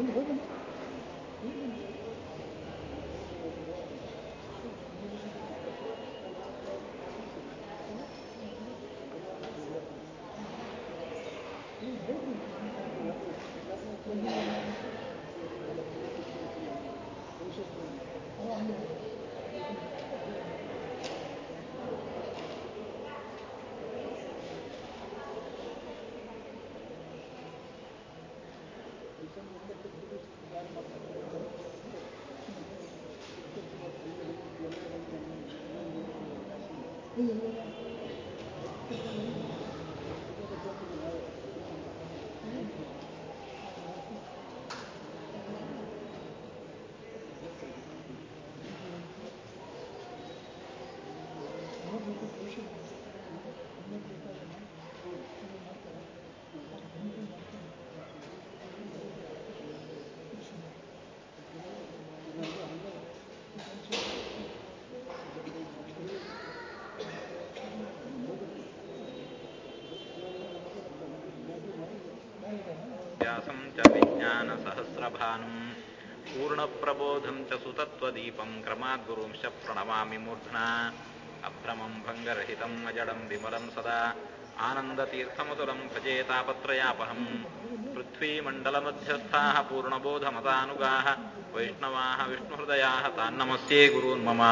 व्यासं च विज्ञानसहस्रभानुं पूर्णप्रबोधं च सुतत्वदीपं क्रमाद्गुरुंश्च प्रणमामि मूर्ध्ना अभ्रमं भङ्गरहितम् अजडं विमलं सदा आनन्दतीर्थमतुलं भजे तापत्रयापहम् पृथ्वीमण्डलमध्यस्थाः पूर्णबोधमतानुगाः वैष्णवाः विष्णुहृदयाः तान्नमस्ये गुरून् मम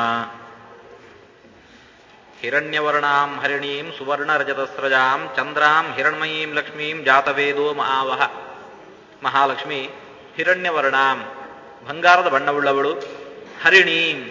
ಹಿರಣ್ಯವರ್ಣಾಂ ಹರಿಣೀಂ ಸುವರ್ಣರಜತಸ್ರಜಾಂ ಚಂದ್ರಾಂ ಹಿರಣ್ಮಯೀಂ ಲಕ್ಷ್ಮೀಂ ಜಾತವೇದೋ ಮಹಾವಹ ಮಹಾಲಕ್ಷ್ಮಿ ಹಿರಣ್ಯವರ್ಣಾಂ ಬಂಗಾರದ ಬಣ್ಣವುಳ್ಳವಳು ಹರಿಣೀಂ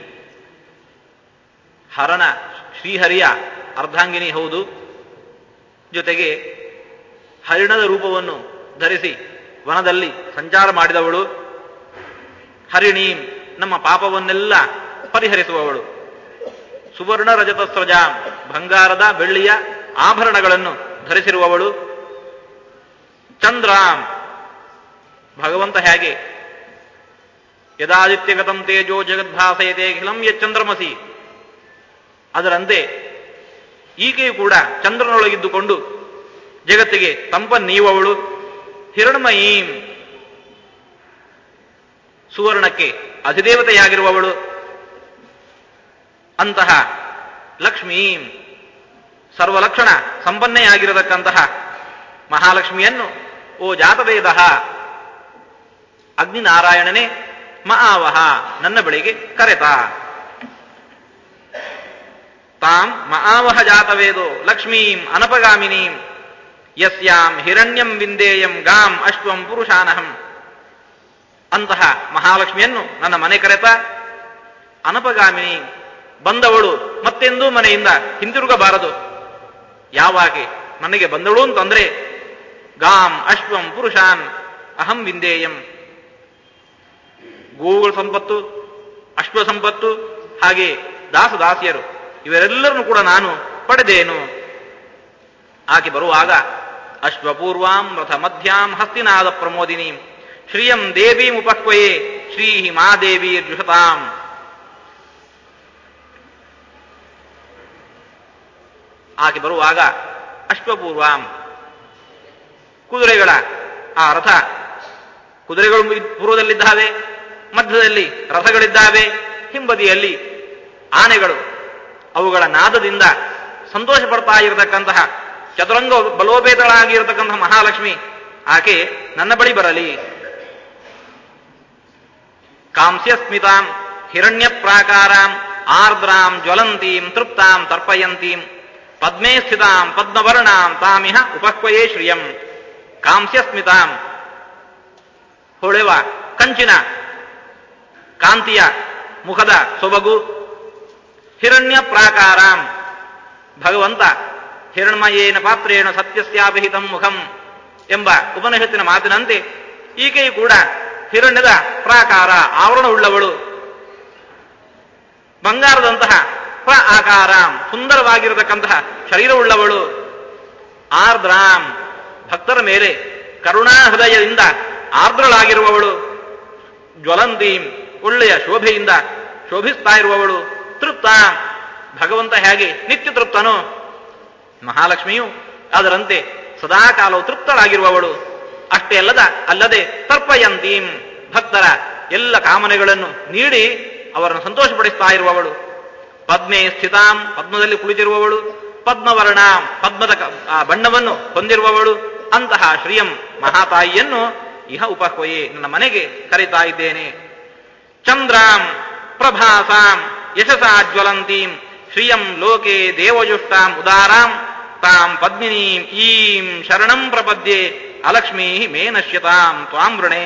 ಹರಣ ಶ್ರೀಹರಿಯ ಅರ್ಧಾಂಗಿನಿ ಹೌದು ಜೊತೆಗೆ ಹರಿಣದ ರೂಪವನ್ನು ಧರಿಸಿ ವನದಲ್ಲಿ ಸಂಚಾರ ಮಾಡಿದವಳು ಹರಿಣೀಂ ನಮ್ಮ ಪಾಪವನ್ನೆಲ್ಲ ಪರಿಹರಿಸುವವಳು ಸುವರ್ಣ ರಜತ ಸ್ರಜಾಂ ಬಂಗಾರದ ಬೆಳ್ಳಿಯ ಆಭರಣಗಳನ್ನು ಧರಿಸಿರುವವಳು ಚಂದ್ರಾಂ ಭಗವಂತ ಹೇಗೆ ಯದಾದಿತ್ಯಗತಂ ತೇಜೋ ಜಗದ್ಭಾಸಯತೆ ಖಿಲಂ ಯಚ್ಚಂದ್ರಮಸಿ ಅದರಂತೆ ಈಕೆಯು ಕೂಡ ಚಂದ್ರನೊಳಗಿದ್ದುಕೊಂಡು ಜಗತ್ತಿಗೆ ತಂಪನ್ನೀಯುವವಳು ಹಿರಣ್ಮಯೀಂ ಸುವರ್ಣಕ್ಕೆ ಅಧಿದೇವತೆಯಾಗಿರುವವಳು ಅಂತಹ ಲಕ್ಷ್ಮೀಂ ಸರ್ವಲಕ್ಷಣ ಸಂಪನ್ನೆಯಾಗಿರತಕ್ಕಂತಹ ಮಹಾಲಕ್ಷ್ಮಿಯನ್ನು ಓ ಜಾತವೇದ ಅಗ್ನಿನಾರಾಯಣನೇ ಮಹಾವಹ ನನ್ನ ಬಳಿಗೆ ಕರೆತ ತಾಂ ಮಹಾವಹ ಜಾತವೇದೋ ಲಕ್ಷ್ಮೀಂ ಅನಪಗಾಮಿನೀಂ ಯಸ್ಯಾಂ ಹಿರಣ್ಯಂ ವಿಂದೇಯಂ ಗಾಂ ಅಶ್ವಂ ಪುರುಷಾನಹಂ ಅಂತಹ ಮಹಾಲಕ್ಷ್ಮಿಯನ್ನು ನನ್ನ ಮನೆ ಕರೆತ ಅನಪಗಾಮಿನಿ ಬಂದವಳು ಮತ್ತೆಂದೂ ಮನೆಯಿಂದ ಹಿಂತಿರುಗಬಾರದು ಯಾವಾಗೆ ಮನೆಗೆ ಬಂದವಳು ಅಂತಂದ್ರೆ ಗಾಂ ಅಶ್ವಂ ಪುರುಷಾನ್ ಅಹಂ ವಿಂದೇಯಂ ಗೋವುಗಳ ಸಂಪತ್ತು ಅಶ್ವ ಸಂಪತ್ತು ಹಾಗೆ ದಾಸ ದಾಸಿಯರು ಇವರೆಲ್ಲರನ್ನು ಕೂಡ ನಾನು ಪಡೆದೇನು ಆಕೆ ಬರುವಾಗ ಅಶ್ವಪೂರ್ವಾಂ ರಥ ಮಧ್ಯಾಂ ಹಸ್ತಿನಾದ ಪ್ರಮೋದಿನೀಂ ಶ್ರಿಯಂ ದೇವೀಂ ಉಪಕ್ವಯೇ ಶ್ರೀ ಮಾದೇವಿ ಜುಷತಾಂ ಆಕೆ ಬರುವಾಗ ಅಶ್ವಪೂರ್ವಾಂ ಕುದುರೆಗಳ ಆ ರಥ ಕುದುರೆಗಳು ಪೂರ್ವದಲ್ಲಿದ್ದಾವೆ ಮಧ್ಯದಲ್ಲಿ ರಥಗಳಿದ್ದಾವೆ ಹಿಂಬದಿಯಲ್ಲಿ ಆನೆಗಳು ಅವುಗಳ ನಾದದಿಂದ ಸಂತೋಷ ಪಡ್ತಾ ಇರತಕ್ಕಂತಹ ಚತುರಂಗ ಬಲೋಪೇತಳಾಗಿರತಕ್ಕಂತಹ ಮಹಾಲಕ್ಷ್ಮಿ ಆಕೆ ನನ್ನ ಬಳಿ ಬರಲಿ ಕಾಂಸ್ಯ ಸ್ಮಿತಾಂ ಹಿರಣ್ಯ ಪ್ರಾಕಾರಾಂ ಆರ್ದ್ರಾಂ ಜ್ವಲಂತೀಂ ತೃಪ್ತಾಂ ತರ್ಪಯಂತೀಂ ಪದ್ಮೇ ಸ್ಥಿತಾಂ ಪದ್ಮವರ್ಣಾಂ ತಾಮಿಹ ಉಪಕ್ವಯೇ ಶ್ರಿಯಂ ಕಾಂಸ್ಯ ಸ್ಮಿತಾಂ ಹೊಳೆವ ಕಂಚಿನ ಕಾಂತಿಯ ಮುಖದ ಸೊಬಗು ಹಿರಣ್ಯ ಪ್ರಾಕಾರಾಂ ಭಗವಂತ ಹಿರಣ್ಮಯೇನ ಪಾತ್ರೇಣ ಸತ್ಯಸ್ಯಾಭಿಹಿತಂ ಮುಖಂ ಎಂಬ ಉಪನಿಷತ್ತಿನ ಮಾತಿನಂತೆ ಈಕೆಯು ಕೂಡ ಹಿರಣ್ಯದ ಪ್ರಾಕಾರ ಆವರಣವುಳ್ಳವಳು ಬಂಗಾರದಂತಹ ಪ್ರ ಆಕಾರಾಂ ಸುಂದರವಾಗಿರತಕ್ಕಂತಹ ಶರೀರವುಳ್ಳವಳು ಆರ್ದ್ರಾಂ ಭಕ್ತರ ಮೇಲೆ ಕರುಣಾ ಹೃದಯದಿಂದ ಆರ್ದ್ರಳಾಗಿರುವವಳು ಜ್ವಲಂತೀಂ ಒಳ್ಳೆಯ ಶೋಭೆಯಿಂದ ಶೋಭಿಸ್ತಾ ಇರುವವಳು ತೃಪ್ತ ಭಗವಂತ ಹೇಗೆ ನಿತ್ಯ ತೃಪ್ತನು ಮಹಾಲಕ್ಷ್ಮಿಯು ಅದರಂತೆ ಸದಾಕಾಲವು ತೃಪ್ತಳಾಗಿರುವವಳು ಅಷ್ಟೇ ಅಲ್ಲದ ಅಲ್ಲದೆ ತರ್ಪಯಂತೀಂ ಭಕ್ತರ ಎಲ್ಲ ಕಾಮನೆಗಳನ್ನು ನೀಡಿ ಅವರನ್ನು ಸಂತೋಷಪಡಿಸ್ತಾ ಇರುವವಳು ಪದ್ಮೆ ಸ್ಥಿತಾಂ ಪದ್ಮದಲ್ಲಿ ಕುಳಿತಿರುವವಳು ಪದ್ಮವರ್ಣ ಪದ್ಮದ ಕ- ಆ ಬಣ್ಣವನ್ನು ಹೊಂದಿರುವವಳು ಅಂತಹ ಶ್ರೀಯಂ ಮಹಾತಾಯಿಯನ್ನು ಇಹ ಉಪಹ್ವಯೇ ನನ್ನ ಮನೆಗೆ ಕರೀತಾ ಇದ್ದೇನೆ ಚಂದ್ರಾಂ ಪ್ರಭಾಸಾಂ ಯಶಸಾ ಜ್ವಲಂತೀಂ ಶ್ರಿಯಂ ಲೋಕೆ ದೇವಜುಷ್ಟಾಂ ಉದಾರಾಂ ತಾಂ ಪದ್ಮಿನೀಂ ಈಂ ಶರಣಂ ಪ್ರಪದ್ಯೆ ಅಲಕ್ಷ್ಮೀ ಮೇ ನಶ್ಯತಾಂ ತ್ವಾಂ ವೃಣೆ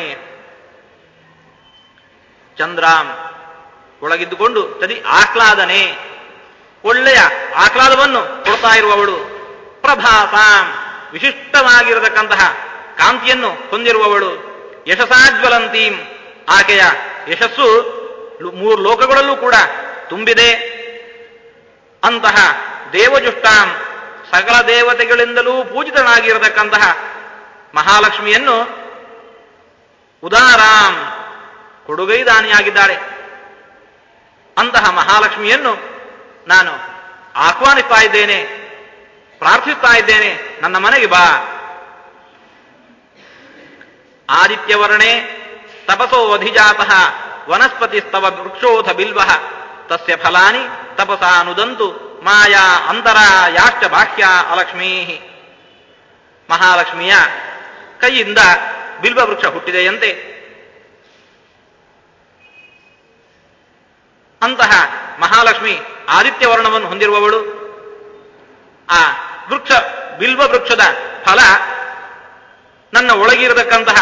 ಚಂದ್ರಾಂ ಒಳಗಿದ್ದುಕೊಂಡು ತದಿ ಆಹ್ಲಾದನೆ ಒಳ್ಳೆಯ ಆಹ್ಲಾದವನ್ನು ಕೊಡ್ತಾ ಇರುವವಳು ಪ್ರಭಾಸಾಂ ವಿಶಿಷ್ಟವಾಗಿರತಕ್ಕಂತಹ ಕಾಂತಿಯನ್ನು ಹೊಂದಿರುವವಳು ಯಶಸಾಜ್ವಲಂತೀಂ ಆಕೆಯ ಯಶಸ್ಸು ಲು- ಮೂರು ಲೋಕಗಳಲ್ಲೂ ಕೂಡ ತುಂಬಿದೆ ಅಂತಹ ದೇವಜುಷ್ಟಾಂ ಸಕಲ ದೇವತೆಗಳಿಂದಲೂ ಪೂಜಿತನಾಗಿರತಕ್ಕಂತಹ ಮಹಾಲಕ್ಷ್ಮಿಯನ್ನು ಉದಾರಾಂ ಕೊಡುಗೈದಾನಿಯಾಗಿದ್ದಾಳೆ ಅಂತಹ ಮಹಾಲಕ್ಷ್ಮಿಯನ್ನು ನಾನು ಆಹ್ವಾನಿಸ್ತಾ ಇದ್ದೇನೆ ಪ್ರಾರ್ಥಿಸ್ತಾ ಇದ್ದೇನೆ ನನ್ನ ಮನೆಗೆ ಬಾ ಆದಿತ್ಯವರ್ಣೆ ತಪಸೋ ಅಧಿಜಾತಃ ವನಸ್ಪತಿಸ್ತವ ವೃಕ್ಷೋಥ ಬಿಲ್ವ ತಸ್ಯ ಫಲಾನಿ ತಪಸಾನುದಂತು ಮಾಯಾ ಅಂತರ ಯಾಶ್ಚ ಬಾಹ್ಯ ಅಲಕ್ಷ್ಮೀ ಮಹಾಲಕ್ಷ್ಮಿಯ ಕೈಯಿಂದ ಬಿಲ್ವ ವೃಕ್ಷ ಹುಟ್ಟಿದೆಯಂತೆ ಅಂತಹ ಮಹಾಲಕ್ಷ್ಮಿ ಆದಿತ್ಯ ವರ್ಣವನ್ನು ಹೊಂದಿರುವವಳು ಆ ವೃಕ್ಷ ಬಿಲ್ವ ವೃಕ್ಷದ ಫಲ ನನ್ನ ಒಳಗಿರತಕ್ಕಂತಹ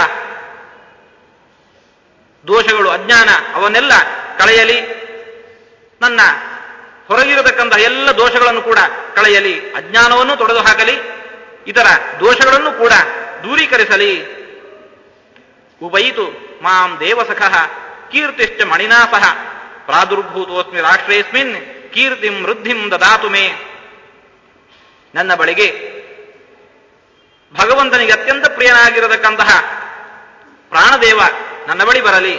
ದೋಷಗಳು ಅಜ್ಞಾನ ಅವನ್ನೆಲ್ಲ ಕಳೆಯಲಿ ನನ್ನ ಹೊರಗಿರತಕ್ಕಂತಹ ಎಲ್ಲ ದೋಷಗಳನ್ನು ಕೂಡ ಕಳೆಯಲಿ ಅಜ್ಞಾನವನ್ನು ತೊಡೆದು ಹಾಕಲಿ ಇತರ ದೋಷಗಳನ್ನು ಕೂಡ ದೂರೀಕರಿಸಲಿ ಉಪಯಿತು ಮಾಂ ದೇವಸಖಃ ಕೀರ್ತಿಶ್ಚ ಮಣಿನಾ ಸಹ ಪ್ರಾದುರ್ಭೂತೋಸ್ಮಿ ರಾಷ್ಟ್ರೇಸ್ಮಿನ್ ಕೀರ್ತಿಂ ವೃದ್ಧಿಂ ದದಾತು ಮೇ ನನ್ನ ಬಳಿಗೆ ಭಗವಂತನಿಗೆ ಅತ್ಯಂತ ಪ್ರಿಯನಾಗಿರತಕ್ಕಂತಹ ಪ್ರಾಣದೇವ ನನ್ನ ಬಳಿ ಬರಲಿ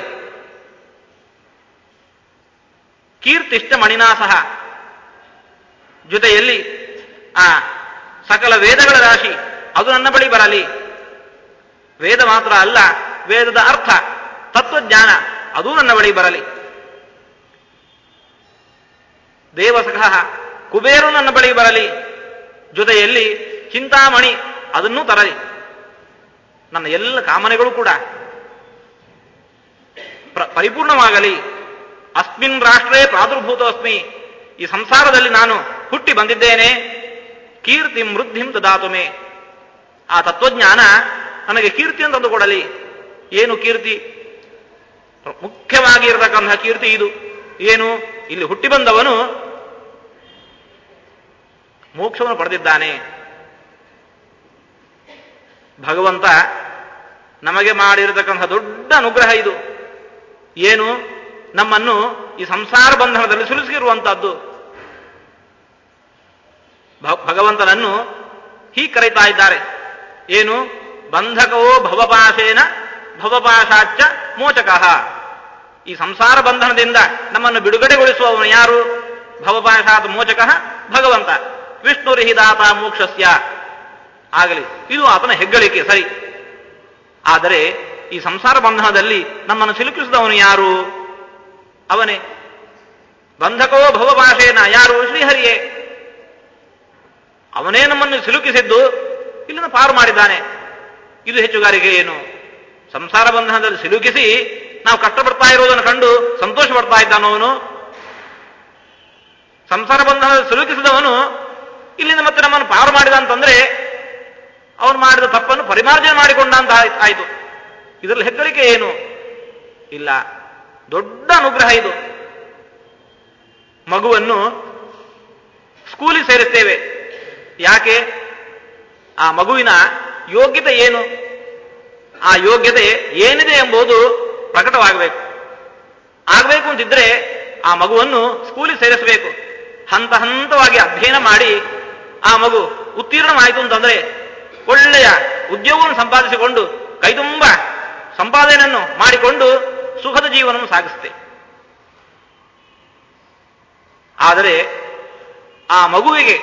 ಕೀರ್ತಿಷ್ಟ ಮಣಿನಾಸಹ ಜೊತೆಯಲ್ಲಿ ಆ ಸಕಲ ವೇದಗಳ ರಾಶಿ ಅದು ನನ್ನ ಬಳಿ ಬರಲಿ ವೇದ ಮಾತ್ರ ಅಲ್ಲ ವೇದದ ಅರ್ಥ ತತ್ವಜ್ಞಾನ ಅದೂ ನನ್ನ ಬಳಿ ಬರಲಿ ದೇವಸಖ ಕುಬೇರು ನನ್ನ ಬಳಿ ಬರಲಿ ಜೊತೆಯಲ್ಲಿ ಚಿಂತಾಮಣಿ ಅದನ್ನೂ ತರಲಿ ನನ್ನ ಎಲ್ಲ ಕಾಮನೆಗಳು ಕೂಡ ಪ್ರ- ಪರಿಪೂರ್ಣವಾಗಲಿ ಅಸ್ಮಿನ್ ರಾಷ್ಟ್ರೇ ಪ್ರಾದುರ್ಭೂತೋಸ್ಮಿ ಈ ಸಂಸಾರದಲ್ಲಿ ನಾನು ಹುಟ್ಟಿ ಬಂದಿದ್ದೇನೆ ಕೀರ್ತಿಂ ವೃದ್ಧಿಂ ದದಾತುಮೆ ಆ ತತ್ವಜ್ಞಾನ ನನಗೆ ಕೀರ್ತಿಯನ್ನು ತಂದು ಕೊಡಲಿ ಏನು ಕೀರ್ತಿ ಮುಖ್ಯವಾಗಿ ಇರತಕ್ಕಂತಹ ಕೀರ್ತಿ ಇದು ಏನು ಇಲ್ಲಿ ಹುಟ್ಟಿ ಬಂದವನು ಮೋಕ್ಷವನ್ನು ಪಡೆದಿದ್ದಾನೆ ಭಗವಂತ ನಮಗೆ ಮಾಡಿರತಕ್ಕಂತಹ ದೊಡ್ಡ ಅನುಗ್ರಹ ಇದು ಏನು ನಮ್ಮನ್ನು ಈ ಸಂಸಾರ ಬಂಧನದಲ್ಲಿ ಸಿಲುಕಿರುವಂತಹದ್ದು ಭ- ಭಗವಂತನನ್ನು ಹೀಗೆ ಕರೀತಾ ಇದ್ದಾರೆ ಏನು ಬಂಧಕವೋ ಭವಪಾಶೇನ ಭವಪಾಶಾಚ್ಚ ಮೋಚಕಃ ಈ ಸಂಸಾರ ಬಂಧನದಿಂದ ನಮ್ಮನ್ನು ಬಿಡುಗಡೆಗೊಳಿಸುವವನು ಯಾರು ಭವಪಾಶಾತ್ ಮೋಚಕಃ ಭಗವಂತ ವಿಷ್ಣುರಿಹಿ ದಾತ ಮೋಕ್ಷಸ್ಯ ಆಗಲಿ ಇದು ಆತನ ಹೆಗ್ಗಳಿಕೆ ಸರಿ ಆದರೆ ಈ ಸಂಸಾರ ಬಂಧನದಲ್ಲಿ ನಮ್ಮನ್ನು ಸಿಲುಕಿಸಿದವನು ಯಾರು ಅವನೇ ಬಂಧಕೋ ಭವಭಾಷೇನ ಯಾರು ಶ್ರೀಹರಿಯೇ ಅವನೇ ನಮ್ಮನ್ನು ಸಿಲುಕಿಸಿದ್ದು ಇಲ್ಲಿಂದ ಪಾರು ಮಾಡಿದ್ದಾನೆ ಇದು ಹೆಚ್ಚುಗಾರಿಕೆ ಏನು ಸಂಸಾರ ಬಂಧನದಲ್ಲಿ ಸಿಲುಕಿಸಿ ನಾವು ಕಷ್ಟಪಡ್ತಾ ಇರೋದನ್ನು ಕಂಡು ಸಂತೋಷ ಪಡ್ತಾ ಇದ್ದಾನೋ ಅವನು ಸಂಸಾರ ಬಂಧನದಲ್ಲಿ ಸಿಲುಕಿಸಿದವನು ಇಲ್ಲಿಂದ ಮತ್ತೆ ನಮ್ಮನ್ನು ಪಾರು ಮಾಡಿದ ಅಂತಂದ್ರೆ ಅವನು ಮಾಡಿದ ತಪ್ಪನ್ನು ಪರಿಮಾರ್ಜನೆ ಮಾಡಿಕೊಂಡ ಅಂತ ಆಯ್ತು- ಆಯ್ತು ಇದರಲ್ಲಿ ಹೆಗ್ಗಳಿಕೆ ಏನು ಇಲ್ಲ ದೊಡ್ಡ ಅನುಗ್ರಹ ಇದು ಮಗುವನ್ನು ಸ್ಕೂಲಿಗೆ ಸೇರಿಸ್ತೇವೆ ಯಾಕೆ ಆ ಮಗುವಿನ ಯೋಗ್ಯತೆ ಏನು ಆ ಯೋಗ್ಯತೆ ಏನಿದೆ ಎಂಬುದು ಪ್ರಕಟವಾಗಬೇಕು ಆಗಬೇಕು ಅಂತಿದ್ರೆ ಆ ಮಗುವನ್ನು ಸ್ಕೂಲಿಗೆ ಸೇರಿಸಬೇಕು ಹಂತ ಹಂತವಾಗಿ ಅಧ್ಯಯನ ಮಾಡಿ ಆ ಮಗು ಉತ್ತೀರ್ಣವಾಯಿತು ಅಂತಂದ್ರೆ ಒಳ್ಳೆಯ ಉದ್ಯೋಗವನ್ನು ಸಂಪಾದಿಸಿಕೊಂಡು ಕೈತುಂಬ ಸಂಪಾದನೆಯನ್ನು ಮಾಡಿಕೊಂಡು ಸುಖದ ಜೀವನವನ್ನು ಸಾಗಿಸುತ್ತೆ ಆದರೆ ಆ ಮಗುವಿಗೆ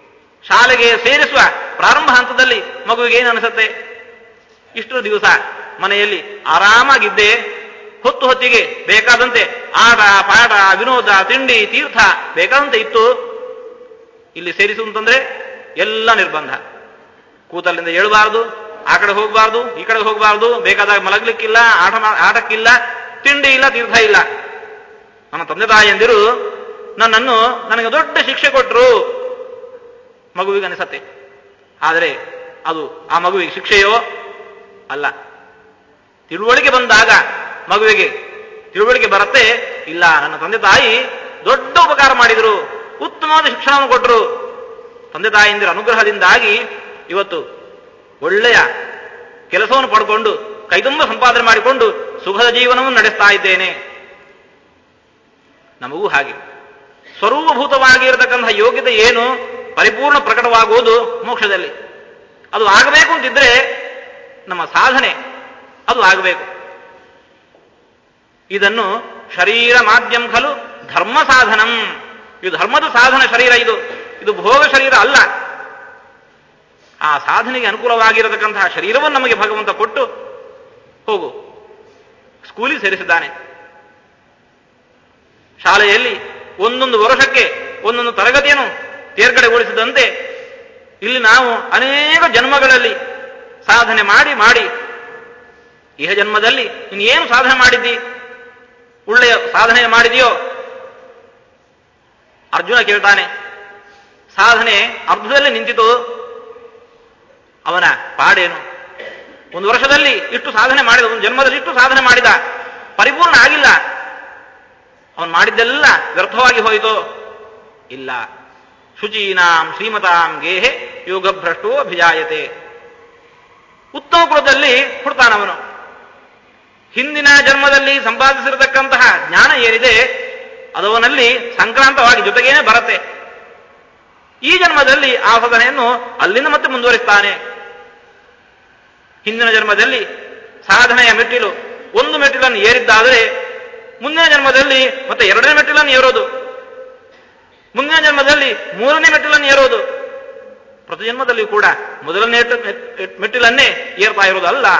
ಶಾಲೆಗೆ ಸೇರಿಸುವ ಪ್ರಾರಂಭ ಹಂತದಲ್ಲಿ ಮಗುವಿಗೆ ಏನು ಅನಿಸುತ್ತೆ ಇಷ್ಟು ದಿವಸ ಮನೆಯಲ್ಲಿ ಆರಾಮಾಗಿದ್ದೆ ಹೊತ್ತು ಹೊತ್ತಿಗೆ ಬೇಕಾದಂತೆ ಆಟ ಪಾಠ ವಿನೋದ ತಿಂಡಿ ತೀರ್ಥ ಬೇಕಾದಂತೆ ಇತ್ತು ಇಲ್ಲಿ ಸೇರಿಸು ಅಂತಂದ್ರೆ ಎಲ್ಲ ನಿರ್ಬಂಧ ಕೂತಲ್ಲಿಂದ ಏಳಬಾರದು ಆ ಕಡೆ ಹೋಗಬಾರ್ದು ಈ ಕಡೆ ಹೋಗಬಾರ್ದು ಬೇಕಾದಾಗ ಮಲಗ್ಲಿಕ್ಕಿಲ್ಲ ಆಟ ಮಾ- ಆಟಕ್ಕಿಲ್ಲ ತಿಂಡಿ ಇಲ್ಲ ತೀರ್ಥ ಇಲ್ಲ ನನ್ನ ತಂದೆ ತಾಯಿಯಂದಿರು ನನ್ನನ್ನು ನನಗೆ ದೊಡ್ಡ ಶಿಕ್ಷೆ ಕೊಟ್ಟರು ಮಗುವಿಗೆ ಅನಿಸತ್ತೆ ಆದರೆ ಅದು ಆ ಮಗುವಿಗೆ ಶಿಕ್ಷೆಯೋ ಅಲ್ಲ ತಿಳುವಳಿಕೆ ಬಂದಾಗ ಮಗುವಿಗೆ ತಿಳುವಳಿಕೆ ಬರತ್ತೆ ಇಲ್ಲ ನನ್ನ ತಂದೆ ತಾಯಿ ದೊಡ್ಡ ಉಪಕಾರ ಮಾಡಿದರು ಉತ್ತಮವಾದ ಶಿಕ್ಷಣವನ್ನು ಕೊಟ್ಟರು ತಂದೆ ತಾಯಿಯಂದಿರ ಅನುಗ್ರಹದಿಂದಾಗಿ ಇವತ್ತು ಒಳ್ಳೆಯ ಕೆಲಸವನ್ನು ಪಡ್ಕೊಂಡು ಕೈತುಂಬ ಸಂಪಾದನೆ ಮಾಡಿಕೊಂಡು ಸುಖದ ಜೀವನವನ್ನು ನಡೆಸ್ತಾ ಇದ್ದೇನೆ ನಮಗೂ ಹಾಗೆ ಸ್ವರೂಪಭೂತವಾಗಿ ಇರತಕ್ಕಂತಹ ಯೋಗ್ಯತೆ ಏನು ಪರಿಪೂರ್ಣ ಪ್ರಕಟವಾಗುವುದು ಮೋಕ್ಷದಲ್ಲಿ ಅದು ಆಗಬೇಕು ಅಂತಿದ್ರೆ ನಮ್ಮ ಸಾಧನೆ ಅದು ಆಗಬೇಕು ಇದನ್ನು ಶರೀರ ಮಾಧ್ಯಮ ಖಲು ಧರ್ಮ ಸಾಧನಂ ಇದು ಧರ್ಮದ ಸಾಧನ ಶರೀರ ಇದು ಇದು ಭೋಗ ಶರೀರ ಅಲ್ಲ ಆ ಸಾಧನೆಗೆ ಅನುಕೂಲವಾಗಿರತಕ್ಕಂತಹ ಶರೀರವನ್ನು ನಮಗೆ ಭಗವಂತ ಕೊಟ್ಟು ಹೋಗು ಸ್ಕೂಲಿಗೆ ಸೇರಿಸಿದ್ದಾನೆ ಶಾಲೆಯಲ್ಲಿ ಒಂದೊಂದು ವರ್ಷಕ್ಕೆ ಒಂದೊಂದು ತರಗತಿಯನ್ನು ತೇರ್ಗಡೆಗೊಳಿಸಿದಂತೆ ಇಲ್ಲಿ ನಾವು ಅನೇಕ ಜನ್ಮಗಳಲ್ಲಿ ಸಾಧನೆ ಮಾಡಿ ಮಾಡಿ ಇಹ ಜನ್ಮದಲ್ಲಿ ನೀನು ಏನು ಸಾಧನೆ ಮಾಡಿದ್ದಿ ಒಳ್ಳೆಯ ಸಾಧನೆ ಮಾಡಿದೆಯೋ ಅರ್ಜುನ ಕೇಳ್ತಾನೆ ಸಾಧನೆ ಅರ್ಧದಲ್ಲಿ ನಿಂತಿತು ಅವನ ಪಾಡೇನು ಒಂದು ವರ್ಷದಲ್ಲಿ ಇಷ್ಟು ಸಾಧನೆ ಮಾಡಿದ ಒಂದು ಜನ್ಮದಲ್ಲಿ ಇಷ್ಟು ಸಾಧನೆ ಮಾಡಿದ ಪರಿಪೂರ್ಣ ಆಗಿಲ್ಲ ಅವನು ಮಾಡಿದ್ದೆಲ್ಲ ವ್ಯರ್ಥವಾಗಿ ಹೋಯಿತು ಇಲ್ಲ ಶುಚೀನಾಂ ಶ್ರೀಮತಾಂ ಗೇಹೆ ಯೋಗಭ್ರಷ್ಟೋ ಅಭಿಜಾಯತೆ ಉತ್ತಮ ಕುಲದಲ್ಲಿ ಹುಡ್ತಾನವನು ಹಿಂದಿನ ಜನ್ಮದಲ್ಲಿ ಸಂಪಾದಿಸಿರತಕ್ಕಂತಹ ಜ್ಞಾನ ಏನಿದೆ ಅದವನಲ್ಲಿ ಸಂಕ್ರಾಂತವಾಗಿ ಜೊತೆಗೇನೆ ಬರುತ್ತೆ ಈ ಜನ್ಮದಲ್ಲಿ ಆ ಸಾಧನೆಯನ್ನು ಅಲ್ಲಿಂದ ಮತ್ತೆ ಮುಂದುವರಿಸ್ತಾನೆ ಹಿಂದಿನ ಜನ್ಮದಲ್ಲಿ ಸಾಧನೆಯ ಮೆಟ್ಟಿಲು ಒಂದು ಮೆಟ್ಟಿಲನ್ನು ಏರಿದ್ದಾದರೆ ಮುಂದಿನ ಜನ್ಮದಲ್ಲಿ ಮತ್ತೆ ಎರಡನೇ ಮೆಟ್ಟಿಲನ್ನು ಏರೋದು ಮುಂದಿನ ಜನ್ಮದಲ್ಲಿ ಮೂರನೇ ಮೆಟ್ಟಿಲನ್ನು ಏರೋದು ಪ್ರತಿ ಜನ್ಮದಲ್ಲಿ ಕೂಡ ಮೊದಲನೇ ಮೆಟ್- ಮೆಟ್ಟಿಲನ್ನೇ ಏರ್ತಾ ಇರೋದು ಅಲ್ಲ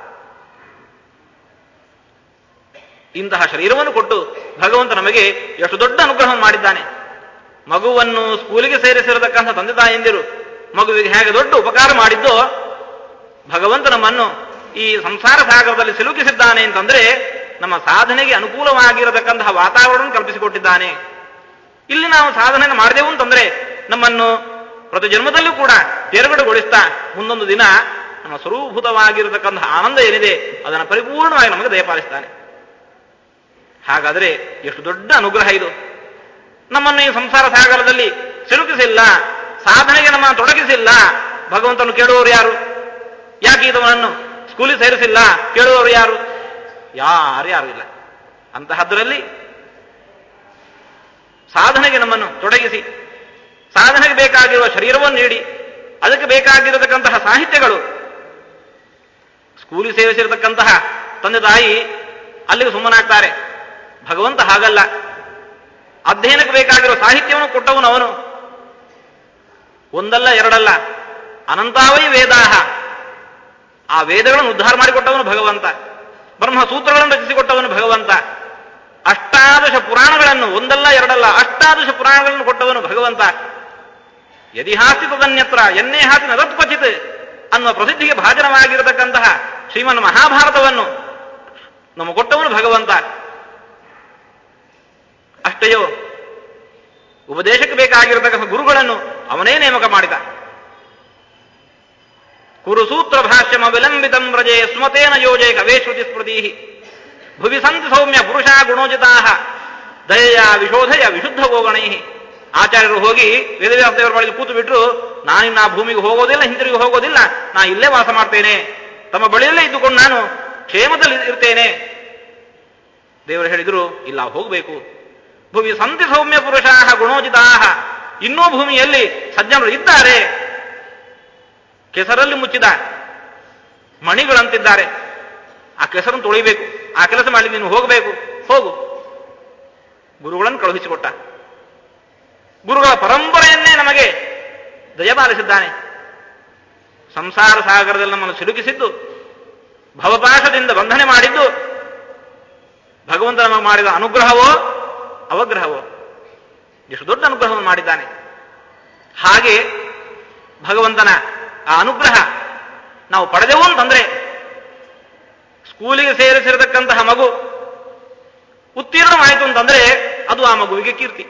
ಇಂತಹ ಶರೀರವನ್ನು ಕೊಟ್ಟು ಭಗವಂತ ನಮಗೆ ಎಷ್ಟು ದೊಡ್ಡ ಅನುಗ್ರಹವನ್ನು ಮಾಡಿದ್ದಾನೆ ಮಗುವನ್ನು ಸ್ಕೂಲಿಗೆ ಸೇರಿಸಿರತಕ್ಕಂಥ ತಂದೆ ತಾಯಂದಿರು ಮಗುವಿಗೆ ಹೇಗೆ ದೊಡ್ಡ ಉಪಕಾರ ಮಾಡಿದ್ದೋ ಭಗವಂತ ನಮ್ಮನ್ನು ಈ ಸಂಸಾರ ಸಾಗರದಲ್ಲಿ ಸಿಲುಕಿಸಿದ್ದಾನೆ ಅಂತಂದ್ರೆ ನಮ್ಮ ಸಾಧನೆಗೆ ಅನುಕೂಲವಾಗಿರತಕ್ಕಂತಹ ವಾತಾವರಣ ಕಲ್ಪಿಸಿಕೊಟ್ಟಿದ್ದಾನೆ ಇಲ್ಲಿ ನಾವು ಸಾಧನೆ ಮಾಡಿದೆವು ಅಂತಂದ್ರೆ ನಮ್ಮನ್ನು ಪ್ರತಿ ಜನ್ಮದಲ್ಲೂ ಕೂಡ ತೇರ್ಗಡೆಗೊಳಿಸ್ತಾ ಮುಂದೊಂದು ದಿನ ನಮ್ಮ ಸ್ವರೂಭೂತವಾಗಿರತಕ್ಕಂತಹ ಆನಂದ ಏನಿದೆ ಅದನ್ನು ಪರಿಪೂರ್ಣವಾಗಿ ನಮಗೆ ದಯಪಾಲಿಸ್ತಾನೆ ಹಾಗಾದರೆ ಎಷ್ಟು ದೊಡ್ಡ ಅನುಗ್ರಹ ಇದು ನಮ್ಮನ್ನು ಈ ಸಂಸಾರ ಸಾಗರದಲ್ಲಿ ಸಿಲುಕಿಸಿಲ್ಲ ಸಾಧನೆಗೆ ನಮ್ಮನ್ನು ತೊಡಗಿಸಿಲ್ಲ ಭಗವಂತನು ಕೇಳುವವರು ಯಾರು ಯಾಕೆ ಇದವನನ್ನು ಸ್ಕೂಲಿಗೆ ಸೇರಿಸಿಲ್ಲ ಕೇಳುವವರು ಯಾರು ಯಾರು ಯಾರು ಇಲ್ಲ ಅಂತಹದ್ರಲ್ಲಿ ಸಾಧನೆಗೆ ನಮ್ಮನ್ನು ತೊಡಗಿಸಿ ಸಾಧನೆಗೆ ಬೇಕಾಗಿರುವ ಶರೀರವನ್ನು ನೀಡಿ ಅದಕ್ಕೆ ಬೇಕಾಗಿರತಕ್ಕಂತಹ ಸಾಹಿತ್ಯಗಳು ಸ್ಕೂಲಿಗೆ ಸೇರಿಸಿರತಕ್ಕಂತಹ ತಂದೆ ತಾಯಿ ಅಲ್ಲಿಗೆ ಸುಮ್ಮನಾಗ್ತಾರೆ ಭಗವಂತ ಹಾಗಲ್ಲ ಅಧ್ಯಯನಕ್ಕೆ ಬೇಕಾಗಿರೋ ಸಾಹಿತ್ಯವನ್ನು ಕೊಟ್ಟವನು ಅವನು ಒಂದಲ್ಲ ಎರಡಲ್ಲ ಅನಂತಾವೈ ವೇದಾಹ ಆ ವೇದಗಳನ್ನು ಉದ್ಧಾರ ಮಾಡಿಕೊಟ್ಟವನು ಭಗವಂತ ಬ್ರಹ್ಮಸೂತ್ರಗಳನ್ನು ರಚಿಸಿಕೊಟ್ಟವನು ಭಗವಂತ ಅಷ್ಟಾದಶ ಪುರಾಣಗಳನ್ನು ಒಂದಲ್ಲ ಎರಡಲ್ಲ ಅಷ್ಟಾದಶ ಪುರಾಣಗಳನ್ನು ಕೊಟ್ಟವನು ಭಗವಂತ ಯದಿಹಾಸ್ತಿ ತದನ್ಯತ್ರ ಎನ್ನೇ ಹಾಸಿ ನದತ್ ಕ್ವಚಿತ್ ಅನ್ನುವ ಪ್ರಸಿದ್ಧಿಗೆ ಭಾಜನವಾಗಿರತಕ್ಕಂತಹ ಶ್ರೀಮನ್ ಮಹಾಭಾರತವನ್ನು ನಮ್ಮ ಕೊಟ್ಟವನು ಭಗವಂತ ಅಷ್ಟೆಯೋ ಉಪದೇಶಕ್ಕೆ ಬೇಕಾಗಿರತಕ್ಕಂಥ ಗುರುಗಳನ್ನು ಅವನೇ ನೇಮಕ ಮಾಡಿದ ಕುರುಸೂತ್ರ ಭಾಷ್ಯಮ ವಿಲಂಬಿತಂ ವ್ರಜೆ ಸ್ಮತೇನ ಯೋಜೆ ಕವೇಶ್ರುತಿ ಸ್ಮೃತಿ ಭುವಿ ಸಂತಿ ಸೌಮ್ಯ ಪುರುಷ ಗುಣೋಜಿತಾ ದಯೆಯ ವಿಶೋಧಯ ವಿಶುದ್ಧ ಗೋಗಣೈ ಆಚಾರ್ಯರು ಹೋಗಿ ವೇದವ್ಯಾಸ ದೇವರ ಬಳಿಗೆ ಕೂತು ಬಿಟ್ರು ನಾನಿನ್ನ ಆ ಭೂಮಿಗೆ ಹೋಗೋದಿಲ್ಲ ಹಿಂತಿರುಗಿ ಹೋಗೋದಿಲ್ಲ ನಾ ಇಲ್ಲೇ ವಾಸ ಮಾಡ್ತೇನೆ ತಮ್ಮ ಬಳಿಯಲ್ಲೇ ಇದ್ದುಕೊಂಡು ನಾನು ಕ್ಷೇಮದಲ್ಲಿ ಇರ್ತೇನೆ ದೇವರು ಹೇಳಿದ್ರು ಇಲ್ಲ ಹೋಗಬೇಕು ಭೂಮಿ ಸಂತಿ ಸೌಮ್ಯ ಪುರುಷ ಗುಣೋಜಿತಾ ಇನ್ನೂ ಭೂಮಿಯಲ್ಲಿ ಸಜ್ಜನರು ಇದ್ದಾರೆ ಕೆಸರಲ್ಲಿ ಮುಚ್ಚಿದ ಮಣಿಗಳಂತಿದ್ದಾರೆ ಆ ಕೆಸರನ್ನು ತೊಳಿಬೇಕು ಆ ಕೆಲಸ ಮಾಡಿ ನೀನು ಹೋಗಬೇಕು ಹೋಗು ಗುರುಗಳನ್ನು ಕಳುಹಿಸಿಕೊಟ್ಟ ಗುರುಗಳ ಪರಂಪರೆಯನ್ನೇ ನಮಗೆ ದಯಪಾಲಿಸಿದ್ದಾನೆ ಸಂಸಾರ ಸಾಗರದಲ್ಲಿ ನಮ್ಮನ್ನು ಸಿಲುಕಿಸಿದ್ದು ಭವಪಾಶದಿಂದ ಬಂಧನೆ ಮಾಡಿದ್ದು ಭಗವಂತ ನಮಗೆ ಮಾಡಿದ ಅನುಗ್ರಹವೋ ಅವಗ್ರಹವೋ ಎಷ್ಟು ದೊಡ್ಡ ಅನುಗ್ರಹವನ್ನು ಮಾಡಿದ್ದಾನೆ ಹಾಗೆ ಭಗವಂತನ ಆ ಅನುಗ್ರಹ ನಾವು ಪಡೆದೆವು ಅಂತಂದ್ರೆ ಸ್ಕೂಲಿಗೆ ಸೇರಿಸಿರತಕ್ಕಂತಹ ಮಗು ಉತ್ತೀರ್ಣವಾಯಿತು ಅಂತಂದ್ರೆ ಅದು ಆ ಮಗುವಿಗೆ ಕೀರ್ತಿ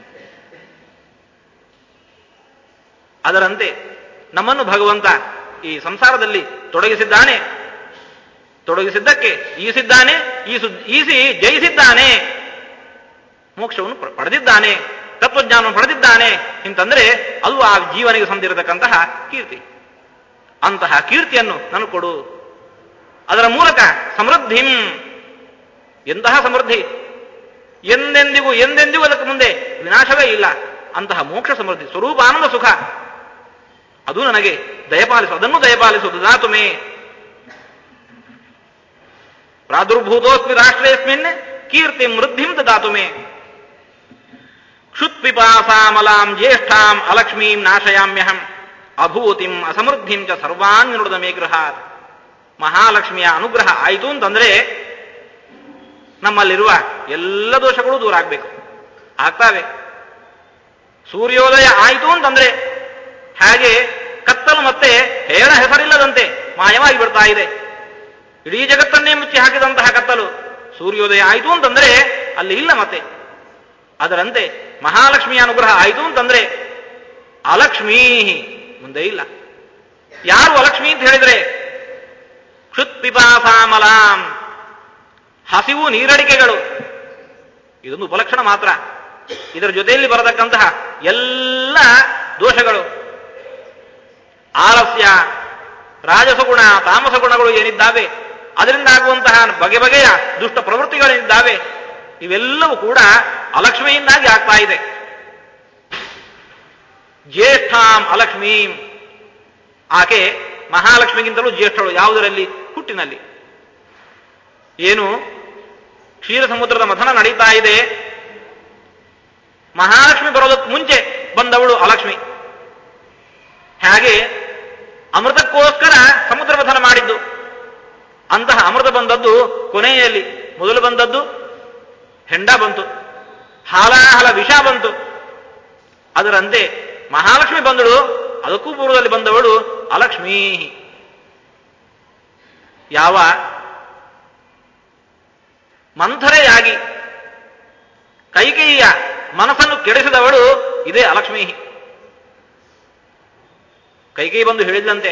ಅದರಂತೆ ನಮ್ಮನ್ನು ಭಗವಂತ ಈ ಸಂಸಾರದಲ್ಲಿ ತೊಡಗಿಸಿದ್ದಾನೆ ತೊಡಗಿಸಿದ್ದಕ್ಕೆ ಈಸಿದ್ದಾನೆ ಈಸು ಈಸಿ ಜಯಿಸಿದ್ದಾನೆ ಮೋಕ್ಷವನ್ನು ಪ- ಪಡೆದಿದ್ದಾನೆ ತತ್ವಜ್ಞಾನವನ್ನು ಪಡೆದಿದ್ದಾನೆ ಅಂತಂದ್ರೆ ಅದು ಆ ಜೀವನಿಗೆ ಸಂದಿರತಕ್ಕಂತಹ ಕೀರ್ತಿ ಅಂತಹ ಕೀರ್ತಿಯನ್ನು ನನಗೆ ಕೊಡು ಅದರ ಮೂಲಕ ಸಮೃದ್ಧಿಂ ಎಂತಹ ಸಮೃದ್ಧಿ ಎಂದೆಂದಿಗೂ ಎಂದೆಂದಿಗೂ ಅದಕ್ಕೆ ಮುಂದೆ ವಿನಾಶವೇ ಇಲ್ಲ ಅಂತಹ ಮೋಕ್ಷ ಸಮೃದ್ಧಿ ಸ್ವರೂಪಾನಂದ ಸುಖ ಅದು ನನಗೆ ದಯಪಾಲಿಸು ಅದನ್ನು ದಯಪಾಲಿಸು ದದಾತು ಮೇ ಪ್ರಾದುರ್ಭೂತೋಸ್ಮಿ ರಾಷ್ಟ್ರೇಸ್ಮಿನ್ ಕೀರ್ತಿ ವೃದ್ಧಿಂ ದದಾತು ಮೇ ಕ್ಷುತ್ಪಿಪಾಸಾಮಲಾಂ ಜ್ಯೇಷ್ಠಾಂ ಅಲಕ್ಷ್ಮೀಂ ನಾಶಯಾಮ್ಯಹಂ ಅಭೂತಿಂ ಅಸಮೃದ್ಧಿಂ ಚ ಸರ್ವಾನ್ ನುಡಿದ ಮೇ ಗೃಹಾತ್ ಮಹಾಲಕ್ಷ್ಮಿಯ ಅನುಗ್ರಹ ಆಯಿತು ಅಂತಂದ್ರೆ ನಮ್ಮಲ್ಲಿರುವ ಎಲ್ಲ ದೋಷಗಳು ದೂರ ಆಗ್ಬೇಕು ಆಗ್ತಾವೆ ಸೂರ್ಯೋದಯ ಆಯಿತು ಅಂತಂದ್ರೆ ಹಾಗೆ ಕತ್ತಲು ಮತ್ತೆ ಹೇಳ ಹೆಸರಿಲ್ಲದಂತೆ ಮಾಯವಾಗಿ ಬಿಡ್ತಾ ಇದೆ ಇಡೀ ಜಗತ್ತನ್ನೇ ಮುಚ್ಚಿ ಹಾಕಿದಂತಹ ಕತ್ತಲು ಸೂರ್ಯೋದಯ ಆಯಿತು ಅಂತಂದ್ರೆ ಅಲ್ಲಿ ಇಲ್ಲ ಮತ್ತೆ ಅದರಂತೆ ಮಹಾಲಕ್ಷ್ಮಿಯ ಅನುಗ್ರಹ ಆಯಿತು ಅಂತಂದ್ರೆ ಅಲಕ್ಷ್ಮೀ ಮುಂದೆ ಇಲ್ಲ ಯಾರು ಅಲಕ್ಷ್ಮಿ ಅಂತ ಹೇಳಿದ್ರೆ ಕ್ಷುತ್ಪಿಪಾಸಾಮಲಾಂ ಹಸಿವು ನೀರಡಿಕೆಗಳು ಇದೊಂದು ಉಪಲಕ್ಷಣ ಮಾತ್ರ ಇದರ ಜೊತೆಯಲ್ಲಿ ಬರತಕ್ಕಂತಹ ಎಲ್ಲ ದೋಷಗಳು ಆಲಸ್ಯ ರಾಜಸಗುಣ ತಾಮಸ ಗುಣಗಳು ಏನಿದ್ದಾವೆ ಅದರಿಂದ ಆಗುವಂತಹ ಬಗೆ ಬಗೆಯ ದುಷ್ಟ ಪ್ರವೃತ್ತಿಗಳೇನಿದ್ದಾವೆ ಇವೆಲ್ಲವೂ ಕೂಡ ಅಲಕ್ಷ್ಮಿಯಿಂದಾಗಿ ಆಗ್ತಾ ಇದೆ ಜ್ಯೇಷ್ಠಾಂ ಅಲಕ್ಷ್ಮೀಂ ಆಕೆ ಮಹಾಲಕ್ಷ್ಮಿಗಿಂತಲೂ ಜ್ಯೇಷ್ಠಳು ಯಾವುದರಲ್ಲಿ ಹುಟ್ಟಿನಲ್ಲಿ ಏನು ಕ್ಷೀರ ಸಮುದ್ರದ ಮಥನ ನಡೀತಾ ಇದೆ ಮಹಾಲಕ್ಷ್ಮಿ ಬರೋದಕ್ಕೆ ಮುಂಚೆ ಬಂದವಳು ಅಲಕ್ಷ್ಮಿ ಹಾಗೆ ಅಮೃತಕ್ಕೋಸ್ಕರ ಸಮುದ್ರ ಮಥನ ಮಾಡಿದ್ದು ಅಂತಹ ಅಮೃತ ಬಂದದ್ದು ಕೊನೆಯಲ್ಲಿ ಮೊದಲು ಬಂದದ್ದು ಹೆಂಡ ಬಂತು ಹಾಲಾಹಲ ವಿಷ ಬಂತು ಅದರಂತೆ ಮಹಾಲಕ್ಷ್ಮಿ ಬಂದಳು ಅದಕ್ಕೂ ಪೂರ್ವದಲ್ಲಿ ಬಂದವಳು ಅಲಕ್ಷ್ಮೀ ಯಾವ ಮಂಥರೆಯಾಗಿ ಕೈಕೇಯಿಯ ಮನಸ್ಸನ್ನು ಕೆಡಿಸಿದವಳು ಇದೇ ಅಲಕ್ಷ್ಮೀ ಕೈಕೇಯಿ ಬಂದು ಹೇಳಿದಂತೆ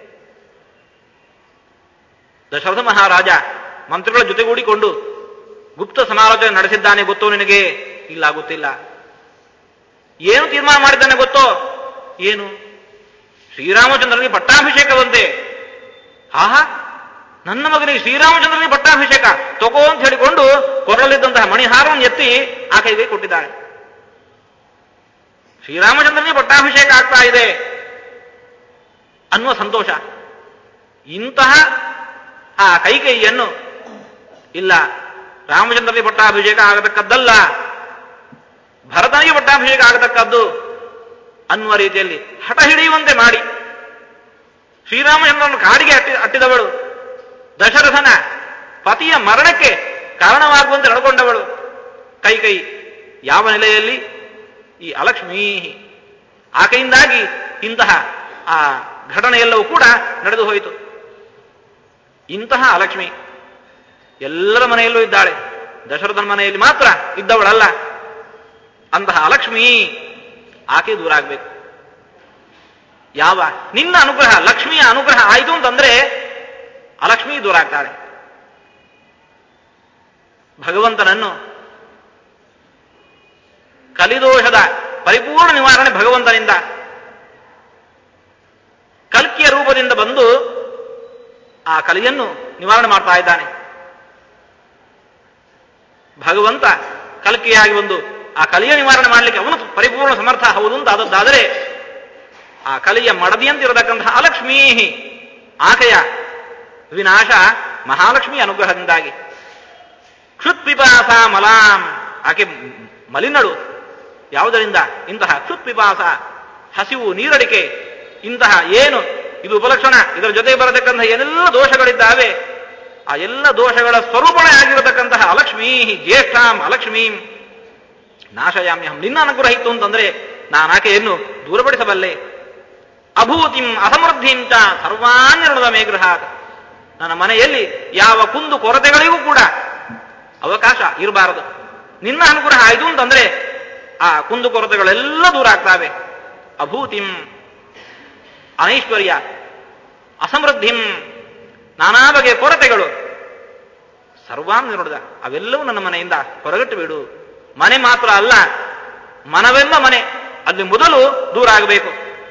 ದಶರಥ ಮಹಾರಾಜ ಮಂತ್ರಿಗಳ ಜೊತೆಗೂಡಿಕೊಂಡು ಗುಪ್ತ ಸಮಾಲೋಚನೆ ನಡೆಸಿದ್ದಾನೆ ಗೊತ್ತೋ ನಿನಗೆ ಇಲ್ಲ ಗೊತ್ತಿಲ್ಲ ಏನು ತೀರ್ಮಾನ ಮಾಡಿದ್ದಾನೆ ಗೊತ್ತೋ ಏನು ಶ್ರೀರಾಮಚಂದ್ರನಿಗೆ ಪಟ್ಟಾಭಿಷೇಕವಂತೆ ಆಹಾ ನನ್ನ ಮಗನಿಗೆ ಶ್ರೀರಾಮಚಂದ್ರನಿಗೆ ಪಟ್ಟಾಭಿಷೇಕ ತಗೋ ಅಂತ ಹೇಳಿಕೊಂಡು ಕೊರಳಲ್ಲಿದ್ದಂತಹ ಮಣಿಹಾರವನ್ನು ಎತ್ತಿ ಆ ಕೈಗೆ ಕೊಟ್ಟಿದ್ದಾಳೆ ಶ್ರೀರಾಮಚಂದ್ರನಿಗೆ ಪಟ್ಟಾಭಿಷೇಕ ಆಗ್ತಾ ಇದೆ ಅನ್ನುವ ಸಂತೋಷ ಇಂತಹ ಆ ಕೈಕೈಯನ್ನು ಇಲ್ಲ ರಾಮಚಂದ್ರನಿಗೆ ಪಟ್ಟಾಭಿಷೇಕ ಆಗತಕ್ಕದ್ದಲ್ಲ ಭರತನಿಗೆ ಪಟ್ಟಾಭಿಷೇಕ ಆಗತಕ್ಕದ್ದು ಅನ್ನುವ ರೀತಿಯಲ್ಲಿ ಹಠ ಹಿಡಿಯುವಂತೆ ಮಾಡಿ ಶ್ರೀರಾಮಚಂದ್ರನ ಕಾಡಿಗೆ ಅಟ್ಟಿ ಅಟ್ಟಿದವಳು ದಶರಥನ ಪತಿಯ ಮರಣಕ್ಕೆ ಕಾರಣವಾಗುವಂತೆ ನಡ್ಕೊಂಡವಳು ಕೈ ಕೈ ಯಾವ ನೆಲೆಯಲ್ಲಿ ಈ ಅಲಕ್ಷ್ಮೀ ಆಕೆಯಿಂದಾಗಿ ಇಂತಹ ಆ ಘಟನೆಯೆಲ್ಲವೂ ಕೂಡ ನಡೆದು ಹೋಯಿತು ಇಂತಹ ಅಲಕ್ಷ್ಮಿ ಎಲ್ಲರ ಮನೆಯಲ್ಲೂ ಇದ್ದಾಳೆ ದಶರಥನ ಮನೆಯಲ್ಲಿ ಮಾತ್ರ ಇದ್ದವಳಲ್ಲ ಅಂತಹ ಅಲಕ್ಷ್ಮಿ ಆಕೆ ದೂರ ಆಗ್ಬೇಕು ಯಾವ ನಿನ್ನ ಅನುಗ್ರಹ ಲಕ್ಷ್ಮಿಯ ಅನುಗ್ರಹ ಆಯಿತು ಅಂತಂದ್ರೆ ಅಲಕ್ಷ್ಮಿ ದೂರ ಆಗ್ತಾಳೆ ಭಗವಂತನನ್ನು ಕಲಿದೋಷದ ಪರಿಪೂರ್ಣ ನಿವಾರಣೆ ಭಗವಂತನಿಂದ ಕಲ್ಕಿಯ ರೂಪದಿಂದ ಬಂದು ಆ ಕಲಿಯನ್ನು ನಿವಾರಣೆ ಮಾಡ್ತಾ ಇದ್ದಾನೆ ಭಗವಂತ ಕಲ್ಕಿಯಾಗಿ ಒಂದು ಆ ಕಲಿಯ ನಿವಾರಣೆ ಮಾಡಲಿಕ್ಕೆ ಅವನು ಪರಿಪೂರ್ಣ ಸಮರ್ಥ ಹೌದು ಅಂತ ಆದದ್ದಾದರೆ ಆ ಕಲಿಯ ಮಡದಿಯಂತಿರತಕ್ಕಂತಹ ಅಲಕ್ಷ್ಮೀ ಆಕೆಯ ವಿನಾಶ ಮಹಾಲಕ್ಷ್ಮಿ ಅನುಗ್ರಹದಿಂದಾಗಿ ಕ್ಷುತ್ಪಿಪಾಸ ಮಲಾಂ ಆಕೆ ಮಲಿನಳು ಯಾವುದರಿಂದ ಇಂತಹ ಕ್ಷುತ್ಪಿಪಾಸ ಹಸಿವು ನೀರಡಿಕೆ ಇಂತಹ ಏನು ಇದು ಉಪಲಕ್ಷಣ ಇದರ ಜೊತೆ ಬರತಕ್ಕಂತಹ ಏನೆಲ್ಲ ದೋಷಗಳಿದ್ದಾವೆ ಆ ಎಲ್ಲ ದೋಷಗಳ ಸ್ವರೂಪಣೆ ಆಗಿರತಕ್ಕಂತಹ ಅಲಕ್ಷ್ಮೀ ಜ್ಯೇಷ್ಠಾಂ ಅಲಕ್ಷ್ಮೀಂ ನಾಶಯಾಮ್ಯಹಂ ನಿನ್ನ ಅನುಗ್ರಹ ಇತ್ತು ಅಂತಂದ್ರೆ ನಾನು ಆಕೆಯನ್ನು ದೂರಪಡಿಸಬಲ್ಲೆ ಅಭೂತಿಂ ಅಸಮೃದ್ಧಿಂ ಚ ಸರ್ವಾನ್ಯರುಣದ ಮೇಗ್ರಹಾತ್ ನನ್ನ ಮನೆಯಲ್ಲಿ ಯಾವ ಕುಂದು ಕೊರತೆಗಳಿಗೂ ಕೂಡ ಅವಕಾಶ ಇರಬಾರದು ನಿನ್ನ ಅನುಗ್ರಹ ಆಯಿತು ಅಂತಂದ್ರೆ ಆ ಕುಂದು ಕೊರತೆಗಳೆಲ್ಲ ದೂರ ಆಗ್ತಾವೆ ಅಭೂತಿಂ ಅನೈಶ್ವರ್ಯ ಅಸಮೃದ್ಧಿಂ ನಾನಾ ಬಗೆಯ ಕೊರತೆಗಳು ಸರ್ವಾಂ ನಿರುಡದ ಅವೆಲ್ಲವೂ ನನ್ನ ಮನೆಯಿಂದ ಹೊರಗಟ್ಟು ಬಿಡು ಮನೆ ಮಾತ್ರ ಅಲ್ಲ ಮನವೆಂಬ ಮನೆ ಅಲ್ಲಿ ಮೊದಲು ದೂರ ಆಗಬೇಕು